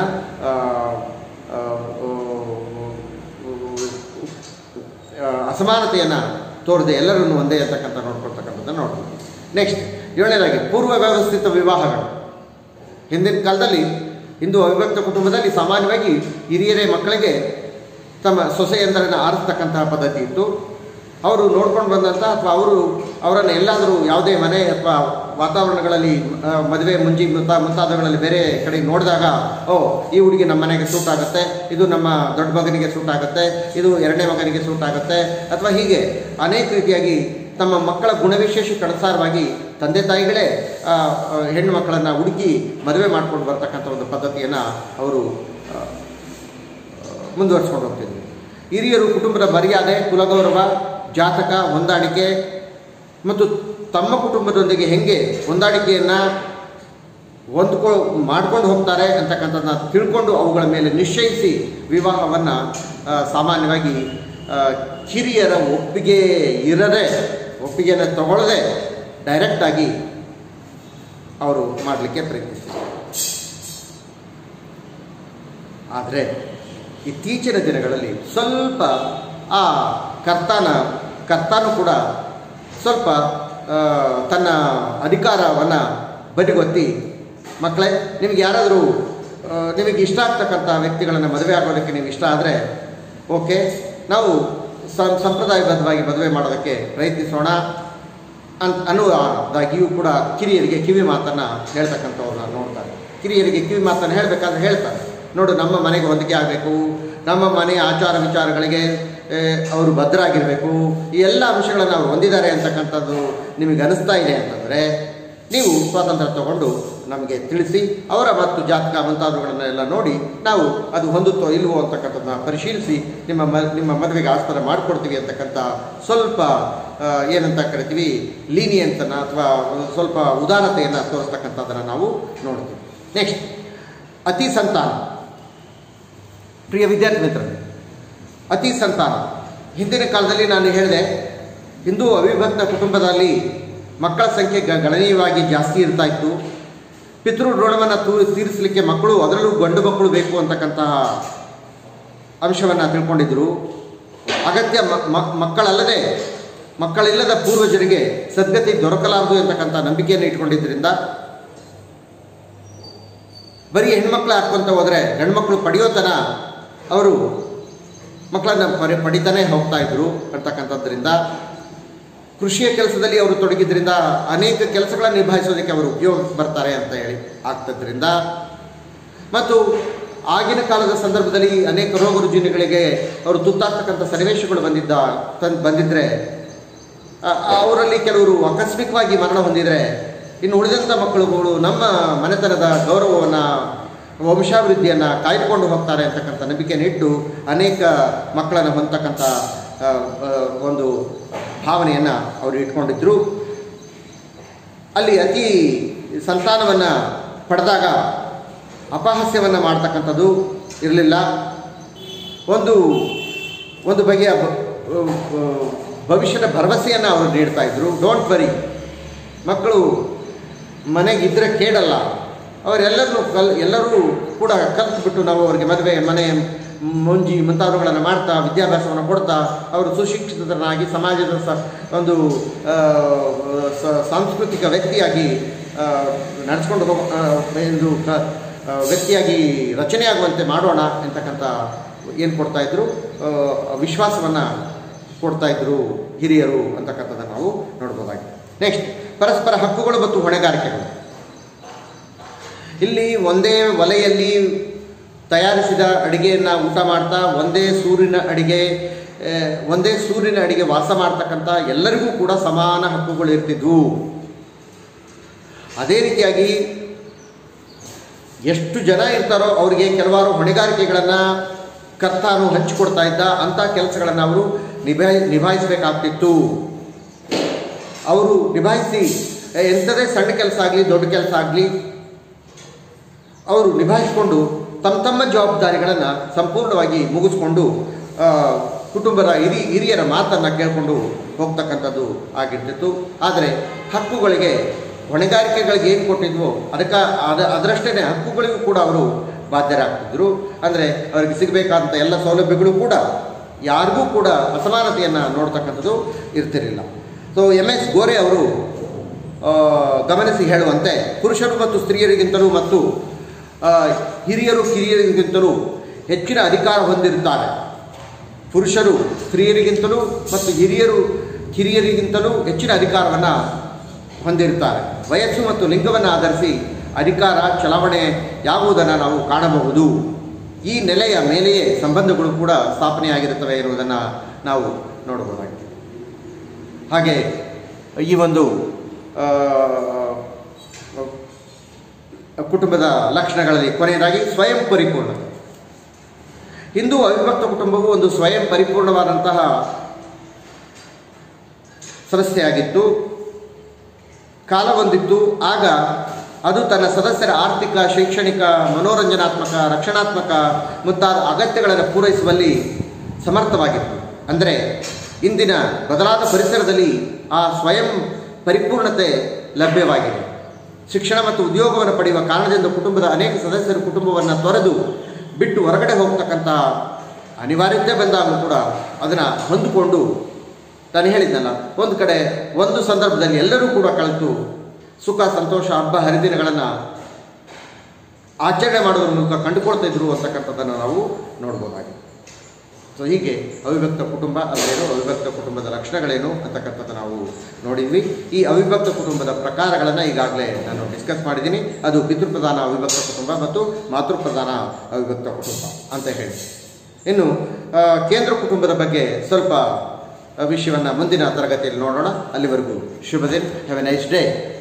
ಅಸಮಾನತೆಯನ್ನು ತೋರದೆ ಎಲ್ಲರನ್ನು ಒಂದೇ ಅಂತಕ್ಕಂಥ ನೋಡ್ಕೊಳ್ತಕ್ಕಂಥದ್ದನ್ನು ನೋಡ್ಬೋದು ನೆಕ್ಸ್ಟ್ ಏಳನೇದಾಗಿ ಪೂರ್ವ ವ್ಯವಸ್ಥಿತ ವಿವಾಹಗಳು ಹಿಂದಿನ ಕಾಲದಲ್ಲಿ ಹಿಂದೂ ಅವಿಭಕ್ತ ಕುಟುಂಬದಲ್ಲಿ ಸಾಮಾನ್ಯವಾಗಿ ಹಿರಿಯರೇ ಮಕ್ಕಳಿಗೆ ತಮ್ಮ ಸೊಸೆಯಂದರನ್ನು ಆರಿಸ್ತಕ್ಕಂತಹ ಪದ್ಧತಿ ಇತ್ತು ಅವರು ನೋಡ್ಕೊಂಡು ಬಂದಂಥ ಅಥವಾ ಅವರು ಅವರನ್ನು ಎಲ್ಲಾದರೂ ಯಾವುದೇ ಮನೆ ಅಥವಾ ವಾತಾವರಣಗಳಲ್ಲಿ ಆ, ಮದುವೆ ಮುಂಜಿ ಮುಂತಾ ಮುಂತಾದವುಗಳಲ್ಲಿ ಬೇರೆ ಕಡೆ ನೋಡಿದಾಗ ಓ ಈ ಹುಡುಗಿ ನಮ್ಮ ಮನೆಗೆ ಸೂಟ್ ಆಗುತ್ತೆ ಇದು ನಮ್ಮ ದೊಡ್ಡ ಮಗನಿಗೆ ಸೂಟ್ ಆಗುತ್ತೆ ಇದು ಎರಡನೇ ಮಗನಿಗೆ ಸೂಟ್ ಆಗುತ್ತೆ ಅಥವಾ ಹೀಗೆ ಅನೇಕ ರೀತಿಯಾಗಿ ತಮ್ಮ ಮಕ್ಕಳ ಗುಣವಿಶೇಷಕ್ಕೆ ಅನುಸಾರವಾಗಿ ತಂದೆ ತಾಯಿಗಳೇ ಆ, ಆ, ಹೆಣ್ಣು ಮಕ್ಕಳನ್ನು ಹುಡುಕಿ ಮದುವೆ ಮಾಡ್ಕೊಂಡು ಬರ್ತಕ್ಕಂಥ ಒಂದು ಪದ್ಧತಿಯನ್ನು ಅವರು ಆ, ಮುಂದುವರಿಸ್ಕೊಂಡು ಹೋಗ್ತಿದ್ವಿ ಹಿರಿಯರು ಕುಟುಂಬದ ಮರ್ಯಾದೆ ಕುಲಗೌರವ ಜಾತಕ ಹೊಂದಾಣಿಕೆ ಮತ್ತು ತಮ್ಮ ಕುಟುಂಬದೊಂದಿಗೆ ಹೆಂಗೆ ಹೊಂದಾಣಿಕೆಯನ್ನು ಹೊಂದ್ಕೊ ಮಾಡ್ಕೊಂಡು ಹೋಗ್ತಾರೆ ಅಂತಕ್ಕಂಥದ್ದನ್ನ ತಿಳ್ಕೊಂಡು ಅವುಗಳ ಮೇಲೆ ನಿಶ್ಚಯಿಸಿ ವಿವಾಹವನ್ನು ಸಾಮಾನ್ಯವಾಗಿ ಆ, ಕಿರಿಯರ ಒಪ್ಪಿಗೆ ಇರದೆ ಒಪ್ಪಿಗೆಯನ್ನು ತಗೊಳ್ಳದೆ ಡೈರೆಕ್ಟಾಗಿ ಅವರು ಮಾಡಲಿಕ್ಕೆ ಪ್ರಯತ್ನಿಸಿದರು ಆದರೆ ಇತ್ತೀಚಿನ ದಿನಗಳಲ್ಲಿ ಸ್ವಲ್ಪ ಆ ಕರ್ತಾನ ಕರ್ತಾನು ಕೂಡ ಸ್ವಲ್ಪ ಆ, ತನ್ನ ಅಧಿಕಾರವನ್ನು ಬದಿಗೊತ್ತಿ ಮಕ್ಕಳೇ ನಿಮ್ಗೆ ಯಾರಾದರೂ ಆ, ನಿಮಗೆ ಇಷ್ಟ ಆಗ್ತಕ್ಕಂಥ ವ್ಯಕ್ತಿಗಳನ್ನು ಮದುವೆ ಆಗೋದಕ್ಕೆ ನೀವು ಇಷ್ಟ ಆದರೆ ಓಕೆ ನಾವು ಸಂ- ಸಂಪ್ರದಾಯಬದ್ಧವಾಗಿ ಮದುವೆ ಮಾಡೋದಕ್ಕೆ ಪ್ರಯತ್ನಿಸೋಣ ಅಂತ ಅನ್ನುವುದಾಗಿಯೂ ಕೂಡ ಕಿರಿಯರಿಗೆ ಕಿವಿ ಮಾತನ್ನು ಹೇಳ್ತಕ್ಕಂಥವ್ರನ್ನ ನೋಡ್ತಾರೆ ಕಿರಿಯರಿಗೆ ಕಿವಿ ಮಾತನ್ನು ಹೇಳಬೇಕಾದ್ರೆ ಹೇಳ್ತಾರೆ ನೋಡು ನಮ್ಮ ಮನೆಗೆ ಹೊಂದಿಕೆ ಆಗಬೇಕು ನಮ್ಮ ಮನೆಯ ಆಚಾರ ವಿಚಾರಗಳಿಗೆ ಏ, ಅವರು ಭದ್ರಾಗಿರಬೇಕು ಈ ಎಲ್ಲ ಅಂಶಗಳನ್ನು ಅವರು ಹೊಂದಿದ್ದಾರೆ ಅಂತಕ್ಕಂಥದ್ದು ನಿಮಗೆ ಅನಿಸ್ತಾ ಇದೆ ಅಂತಂದರೆ ನೀವು ಸ್ವಾತಂತ್ರ್ಯ ತಗೊಂಡು ನಮಗೆ ತಿಳಿಸಿ ಅವರ ಮತ್ತು ಜಾತಕ ಮುಂತಾದವುಗಳನ್ನೆಲ್ಲ ನೋಡಿ ನಾವು ಅದು ಹೊಂದುತ್ತೋ ಇಲ್ವೋ ಅಂತಕ್ಕಂಥದ್ದನ್ನ ಪರಿಶೀಲಿಸಿ ನಿಮ್ಮ ಮ ನಿಮ್ಮ ಮದುವೆಗೆ ಆಸ್ಪದ ಮಾಡಿಕೊಡ್ತೀವಿ ಅಂತಕ್ಕಂಥ ಸ್ವಲ್ಪ ಆ, ಏನಂತ ಕರಿತೀವಿ ಲೀನಿಯನ್ಸನ್ನು ಅಥವಾ ಒಂದು ಸ್ವಲ್ಪ ಉದಾರತೆಯನ್ನು ತೋರಿಸ್ತಕ್ಕಂಥದ್ದನ್ನು ನಾವು ನೋಡ್ತೀವಿ ನೆಕ್ಸ್ಟ್ ಅತಿ ಸಂತಾನ ಪ್ರಿಯ ವಿದ್ಯಾರ್ಥಿ ಮಿತ್ರರೇ ಅತಿ ಸಂತಾನ ಹಿಂದಿನ ಕಾಲದಲ್ಲಿ ನಾನು ಹೇಳಿದೆ ಹಿಂದೂ ಅವಿಭಕ್ತ ಕುಟುಂಬದಲ್ಲಿ ಮಕ್ಕಳ ಸಂಖ್ಯೆ ಗ- ಗಣನೀಯವಾಗಿ ಜಾಸ್ತಿ ಇರ್ತಾ ಇತ್ತು ಪಿತೃ ಋಣವನ್ನು ತೂ ತೀರಿಸಲಿಕ್ಕೆ ಮಕ್ಕಳು ಅದರಲ್ಲೂ ಗಂಡು ಮಕ್ಕಳು ಬೇಕು ಅಂತಕ್ಕಂತಹ ಅಂಶವನ್ನು ತಿಳ್ಕೊಂಡಿದ್ರು ಅಗತ್ಯ ಮ- ಮ- ಮಕ್ಕಳಲ್ಲದೆ ಮಕ್ಕಳಿಲ್ಲದ ಪೂರ್ವಜರಿಗೆ ಸದ್ಗತಿ ದೊರಕಲಾರದು ಅಂತಕ್ಕಂಥ ನಂಬಿಕೆಯನ್ನು ಇಟ್ಕೊಂಡಿದ್ದರಿಂದ ಬರೀ ಹೆಣ್ಮಕ್ಳು ಹಾಕ್ಕೊಂತ ಹೋದರೆ ಹೆಣ್ಮಕ್ಳು ಪಡೆಯೋತನ ಅವರು ಮಕ್ಕಳನ್ನ ಪರಿ ಪಡಿತಾನೆ ಹೋಗ್ತಾ ಇದ್ರು ಅಂತಕ್ಕಂಥದ್ರಿಂದ ಕೃಷಿಯ ಕೆಲಸದಲ್ಲಿ ಅವರು ತೊಡಗಿದ್ರಿಂದ ಅನೇಕ ಕೆಲಸಗಳನ್ನು ನಿಭಾಯಿಸೋದಕ್ಕೆ ಅವರು ಉಪಯೋಗ ಬರ್ತಾರೆ ಅಂತ ಹೇಳಿ ಆಗ್ತದ್ರಿಂದ ಮತ್ತು ಆಗಿನ ಕಾಲದ ಸಂದರ್ಭದಲ್ಲಿ ಅನೇಕ ರೋಗ ರುಜಿನಗಳಿಗೆ ಅವರು ತುತ್ತಾಗ್ತಕ್ಕಂಥ ಸನ್ನಿವೇಶಗಳು ಬಂದಿದ್ದ ತನ್ ಬಂದಿದ್ದರೆ ಆ- ಅವರಲ್ಲಿ ಕೆಲವರು ಆಕಸ್ಮಿಕವಾಗಿ ಮರಣ ಹೊಂದಿದರೆ ಇನ್ನು ಉಳಿದಂಥ ಮಕ್ಕಳುಗಳು ನಮ್ಮ ಮನೆತನದ ಗೌರವವನ್ನು ವಂಶಾಭಿವೃದ್ಧಿಯನ್ನು ಕಾಯ್ದುಕೊಂಡು ಹೋಗ್ತಾರೆ ಅಂತಕ್ಕಂಥ ನಂಬಿಕೆಯನ್ನು ಇಟ್ಟು ಅನೇಕ ಮಕ್ಕಳನ್ನು ಹೊಂದತಕ್ಕಂಥ ಆ, ಆ, ಒಂದು ಭಾವನೆಯನ್ನು ಅವರು ಇಟ್ಕೊಂಡಿದ್ರು ಅಲ್ಲಿ ಅತಿ ಸಂತಾನವನ್ನು ಪಡೆದಾಗ ಅಪಹಾಸ್ಯವನ್ನು ಮಾಡ್ತಕ್ಕಂಥದ್ದು ಇರಲಿಲ್ಲ ಒಂದು ಒಂದು ಬಗೆಯ ಭ- ಭವಿಷ್ಯದ ಭರವಸೆಯನ್ನು ಅವರು ನೀಡ್ತಾ ಇದ್ರು ಡೋಂಟ್ ವರಿ ಮಕ್ಕಳು ಮನೆಗಿದ್ದರೆ ಕೇಳಲ್ಲ ಅವರೆಲ್ಲರೂ ಕಲ್ ಎಲ್ಲರೂ ಕೂಡ ಕಲಿತ್ಬಿಟ್ಟು ನಾವು ಅವರಿಗೆ ಮದುವೆ ಮನೆ ಮುಂಜಿ ಮುಂತಾದವುಗಳನ್ನು ಮಾಡ್ತಾ ವಿದ್ಯಾಭ್ಯಾಸವನ್ನು ಕೊಡ್ತಾ ಅವರು ಸುಶಿಕ್ಷಿತರನ್ನಾಗಿ ಸಮಾಜದ ಸ ಒಂದು ಆ, ಸ- ಸಾಂಸ್ಕೃತಿಕ ವ್ಯಕ್ತಿಯಾಗಿ ನಡೆಸ್ಕೊಂಡು ಹೋಗ ಆ, ಎಂದು ಕ ಆ, ವ್ಯಕ್ತಿಯಾಗಿ ರಚನೆಯಾಗುವಂತೆ ಮಾಡೋಣ ಅಂತಕ್ಕಂಥ ಏನು ಕೊಡ್ತಾ ಇದ್ರು ಆ, ವಿಶ್ವಾಸವನ್ನು ಕೊಡ್ತಾ ಇದ್ರು ಹಿರಿಯರು ಅಂತಕ್ಕಂಥದ್ದನ್ನು ನಾವು ನೋಡ್ಬೋದಾಗಿದೆ ನೆಕ್ಸ್ಟ್ ಪರಸ್ಪರ ಹಕ್ಕುಗಳು ಮತ್ತು ಹೊಣೆಗಾರಿಕೆಗಳು ಇಲ್ಲಿ ಒಂದೇ ಒಲೆಯಲ್ಲಿ ತಯಾರಿಸಿದ ಅಡಿಗೆಯನ್ನು ಊಟ ಮಾಡ್ತಾ ಒಂದೇ ಸೂರಿನ ಅಡಿಗೆ ಆ, ಒಂದೇ ಸೂರಿನ ಅಡಿಗೆ ವಾಸ ಮಾಡ್ತಕ್ಕಂಥ ಎಲ್ಲರಿಗೂ ಕೂಡ ಸಮಾನ ಹಕ್ಕುಗಳು ಇರ್ತಿದ್ವು ಅದೇ ರೀತಿಯಾಗಿ ಎಷ್ಟು ಜನ ಇರ್ತಾರೋ ಅವರಿಗೆ ಕೆಲವಾರು ಹೊಣೆಗಾರಿಕೆಗಳನ್ನು ಕರ್ತಾನು ಹಂಚಿಕೊಡ್ತಾ ಇದ್ದ ಅಂಥ ಕೆಲಸಗಳನ್ನು ಅವರು ನಿಭಾಯಿ ನಿಭಾಯಿಸಬೇಕಾಗ್ತಿತ್ತು ಅವರು ನಿಭಾಯಿಸಿ ಎಂಥದೇ ಸಣ್ಣ ಕೆಲಸ ಆಗಲಿ ದೊಡ್ಡ ಕೆಲಸ ಆಗಲಿ ಅವರು ನಿಭಾಯಿಸಿಕೊಂಡು ತಮ್ಮ ತಮ್ಮ ಜವಾಬ್ದಾರಿಗಳನ್ನು ಸಂಪೂರ್ಣವಾಗಿ ಮುಗಿಸ್ಕೊಂಡು ಆ, ಕುಟುಂಬದ ಹಿರಿ ಹಿರಿಯರ ಮಾತನ್ನು ಕೇಳಿಕೊಂಡು ಹೋಗ್ತಕ್ಕಂಥದ್ದು ಆಗಿರ್ತಿತ್ತು ಆದರೆ ಹಕ್ಕುಗಳಿಗೆ ಹೊಣೆಗಾರಿಕೆಗಳಿಗೆ ಏನು ಕೊಟ್ಟಿದ್ವೋ ಅದಕ್ಕೆ ಅದ ಅದರಷ್ಟೇ ಹಕ್ಕುಗಳಿಗೂ ಕೂಡ ಅವರು ಬಾಧ್ಯರಾಗ್ತಿದ್ರು ಅಂದರೆ ಅವರಿಗೆ ಸಿಗಬೇಕಾದಂಥ ಎಲ್ಲ ಸೌಲಭ್ಯಗಳು ಕೂಡ ಯಾರಿಗೂ ಕೂಡ ಅಸಮಾನತೆಯನ್ನು ನೋಡ್ತಕ್ಕಂಥದ್ದು ಇರ್ತಿರಲಿಲ್ಲ ಸೊ ಎಮ್ ಎಸ್ ಗೋರೆ ಅವರು ಆ, ಗಮನಿಸಿ ಹೇಳುವಂತೆ ಪುರುಷರು ಮತ್ತು ಸ್ತ್ರೀಯರಿಗಿಂತಲೂ ಮತ್ತು ಆ, ಹಿರಿಯರು ಕಿರಿಯರಿಗಿಂತಲೂ ಹೆಚ್ಚಿನ ಅಧಿಕಾರ ಹೊಂದಿರುತ್ತಾರೆ ಪುರುಷರು ಸ್ತ್ರೀಯರಿಗಿಂತಲೂ ಮತ್ತು ಹಿರಿಯರು ಕಿರಿಯರಿಗಿಂತಲೂ ಹೆಚ್ಚಿನ ಅಧಿಕಾರವನ್ನು ಹೊಂದಿರುತ್ತಾರೆ ವಯಸ್ಸು ಮತ್ತು ಲಿಂಗವನ್ನು ಆಧರಿಸಿ ಅಧಿಕಾರ ಚಲಾವಣೆಯಾಗುವುದನ್ನು ನಾವು ಕಾಣಬಹುದು ಈ ನೆಲೆಯ ಮೇಲೆಯೇ ಸಂಬಂಧಗಳು ಕೂಡ ಸ್ಥಾಪನೆಯಾಗಿರುತ್ತವೆ ಎನ್ನುವುದನ್ನು ನಾವು ನೋಡಬಹುದಾಗಿದೆ ಹಾಗೆ ಈ ಒಂದು ಆ, ಕುಟುಂಬದ ಲಕ್ಷಣಗಳಲ್ಲಿ ಕೊನೆಯದಾಗಿ ಸ್ವಯಂ ಪರಿಪೂರ್ಣತೆ ಹಿಂದೂ ಅವಿಭಕ್ತ ಕುಟುಂಬವು ಒಂದು ಸ್ವಯಂ ಪರಿಪೂರ್ಣವಾದಂತಹ ಸಮಸ್ಯೆಯಾಗಿತ್ತು ಕಾಲ ಹೊಂದಿತ್ತು ಆಗ ಅದು ತನ್ನ ಸದಸ್ಯರ ಆರ್ಥಿಕ ಶೈಕ್ಷಣಿಕ ಮನೋರಂಜನಾತ್ಮಕ ರಕ್ಷಣಾತ್ಮಕ ಮುಂತಾದ ಅಗತ್ಯಗಳನ್ನು ಪೂರೈಸುವಲ್ಲಿ ಸಮರ್ಥವಾಗಿತ್ತು ಅಂದರೆ ಇಂದಿನ ಬದಲಾದ ಪರಿಸರದಲ್ಲಿ ಆ ಸ್ವಯಂ ಪರಿಪೂರ್ಣತೆ ಲಭ್ಯವಾಗಿದೆ ಶಿಕ್ಷಣ ಮತ್ತು ಉದ್ಯೋಗವನ್ನು ಪಡೆಯುವ ಕಾರಣದಿಂದ ಕುಟುಂಬದ ಅನೇಕ ಸದಸ್ಯರು ಕುಟುಂಬವನ್ನು ತೊರೆದು ಬಿಟ್ಟು ಹೊರಗಡೆ ಹೋಗ್ತಕ್ಕಂಥ ಅನಿವಾರ್ಯತೆ ಬಂದಾಗಲೂ ಕೂಡ ಅದನ್ನು ಹೊಂದಿಕೊಂಡು ನಾನು ಹೇಳಿದ್ನಲ್ಲ ಒಂದು ಕಡೆ ಒಂದು ಸಂದರ್ಭದಲ್ಲಿ ಎಲ್ಲರೂ ಕೂಡ ಕಳೆತು ಸುಖ ಸಂತೋಷ ಹಬ್ಬ ಹರಿದಿನಗಳನ್ನು ಆಚರಣೆ ಮಾಡೋದ್ರ ಮೂಲಕ ಕಂಡುಕೊಳ್ತಾ ಇದ್ರು ಅಂತಕ್ಕಂಥದ್ದನ್ನು ನಾವು ನೋಡ್ಬೋದಾಗಿದೆ ಸೊ ಹೀಗೆ ಅವಿಭಕ್ತ ಕುಟುಂಬ ಅಂದ್ರೇನು ಅವಿಭಕ್ತ ಕುಟುಂಬದ ಲಕ್ಷಣಗಳೇನು ಅಂತಕ್ಕಂಥದ್ದು ನಾವು ನೋಡಿದ್ವಿ ಈ ಅವಿಭಕ್ತ ಕುಟುಂಬದ ಪ್ರಕಾರಗಳನ್ನು ಈಗಾಗಲೇ ನಾನು ಡಿಸ್ಕಸ್ ಮಾಡಿದ್ದೀನಿ ಅದು ಪಿತೃಪ್ರಧಾನ ಅವಿಭಕ್ತ ಕುಟುಂಬ ಮತ್ತು ಮಾತೃಪ್ರಧಾನ ಅವಿಭಕ್ತ ಕುಟುಂಬ ಅಂತ ಹೇಳಿ ಇನ್ನು ಆ, ಕೇಂದ್ರ ಕುಟುಂಬದ ಬಗ್ಗೆ ಸ್ವಲ್ಪ ವಿಷಯವನ್ನು ಮುಂದಿನ ತರಗತಿಯಲ್ಲಿ ನೋಡೋಣ ಅಲ್ಲಿವರೆಗೂ ಶುಭ ದಿನ ಹ್ಯಾವ್ ಎ ನೈಸ್ ಡೇ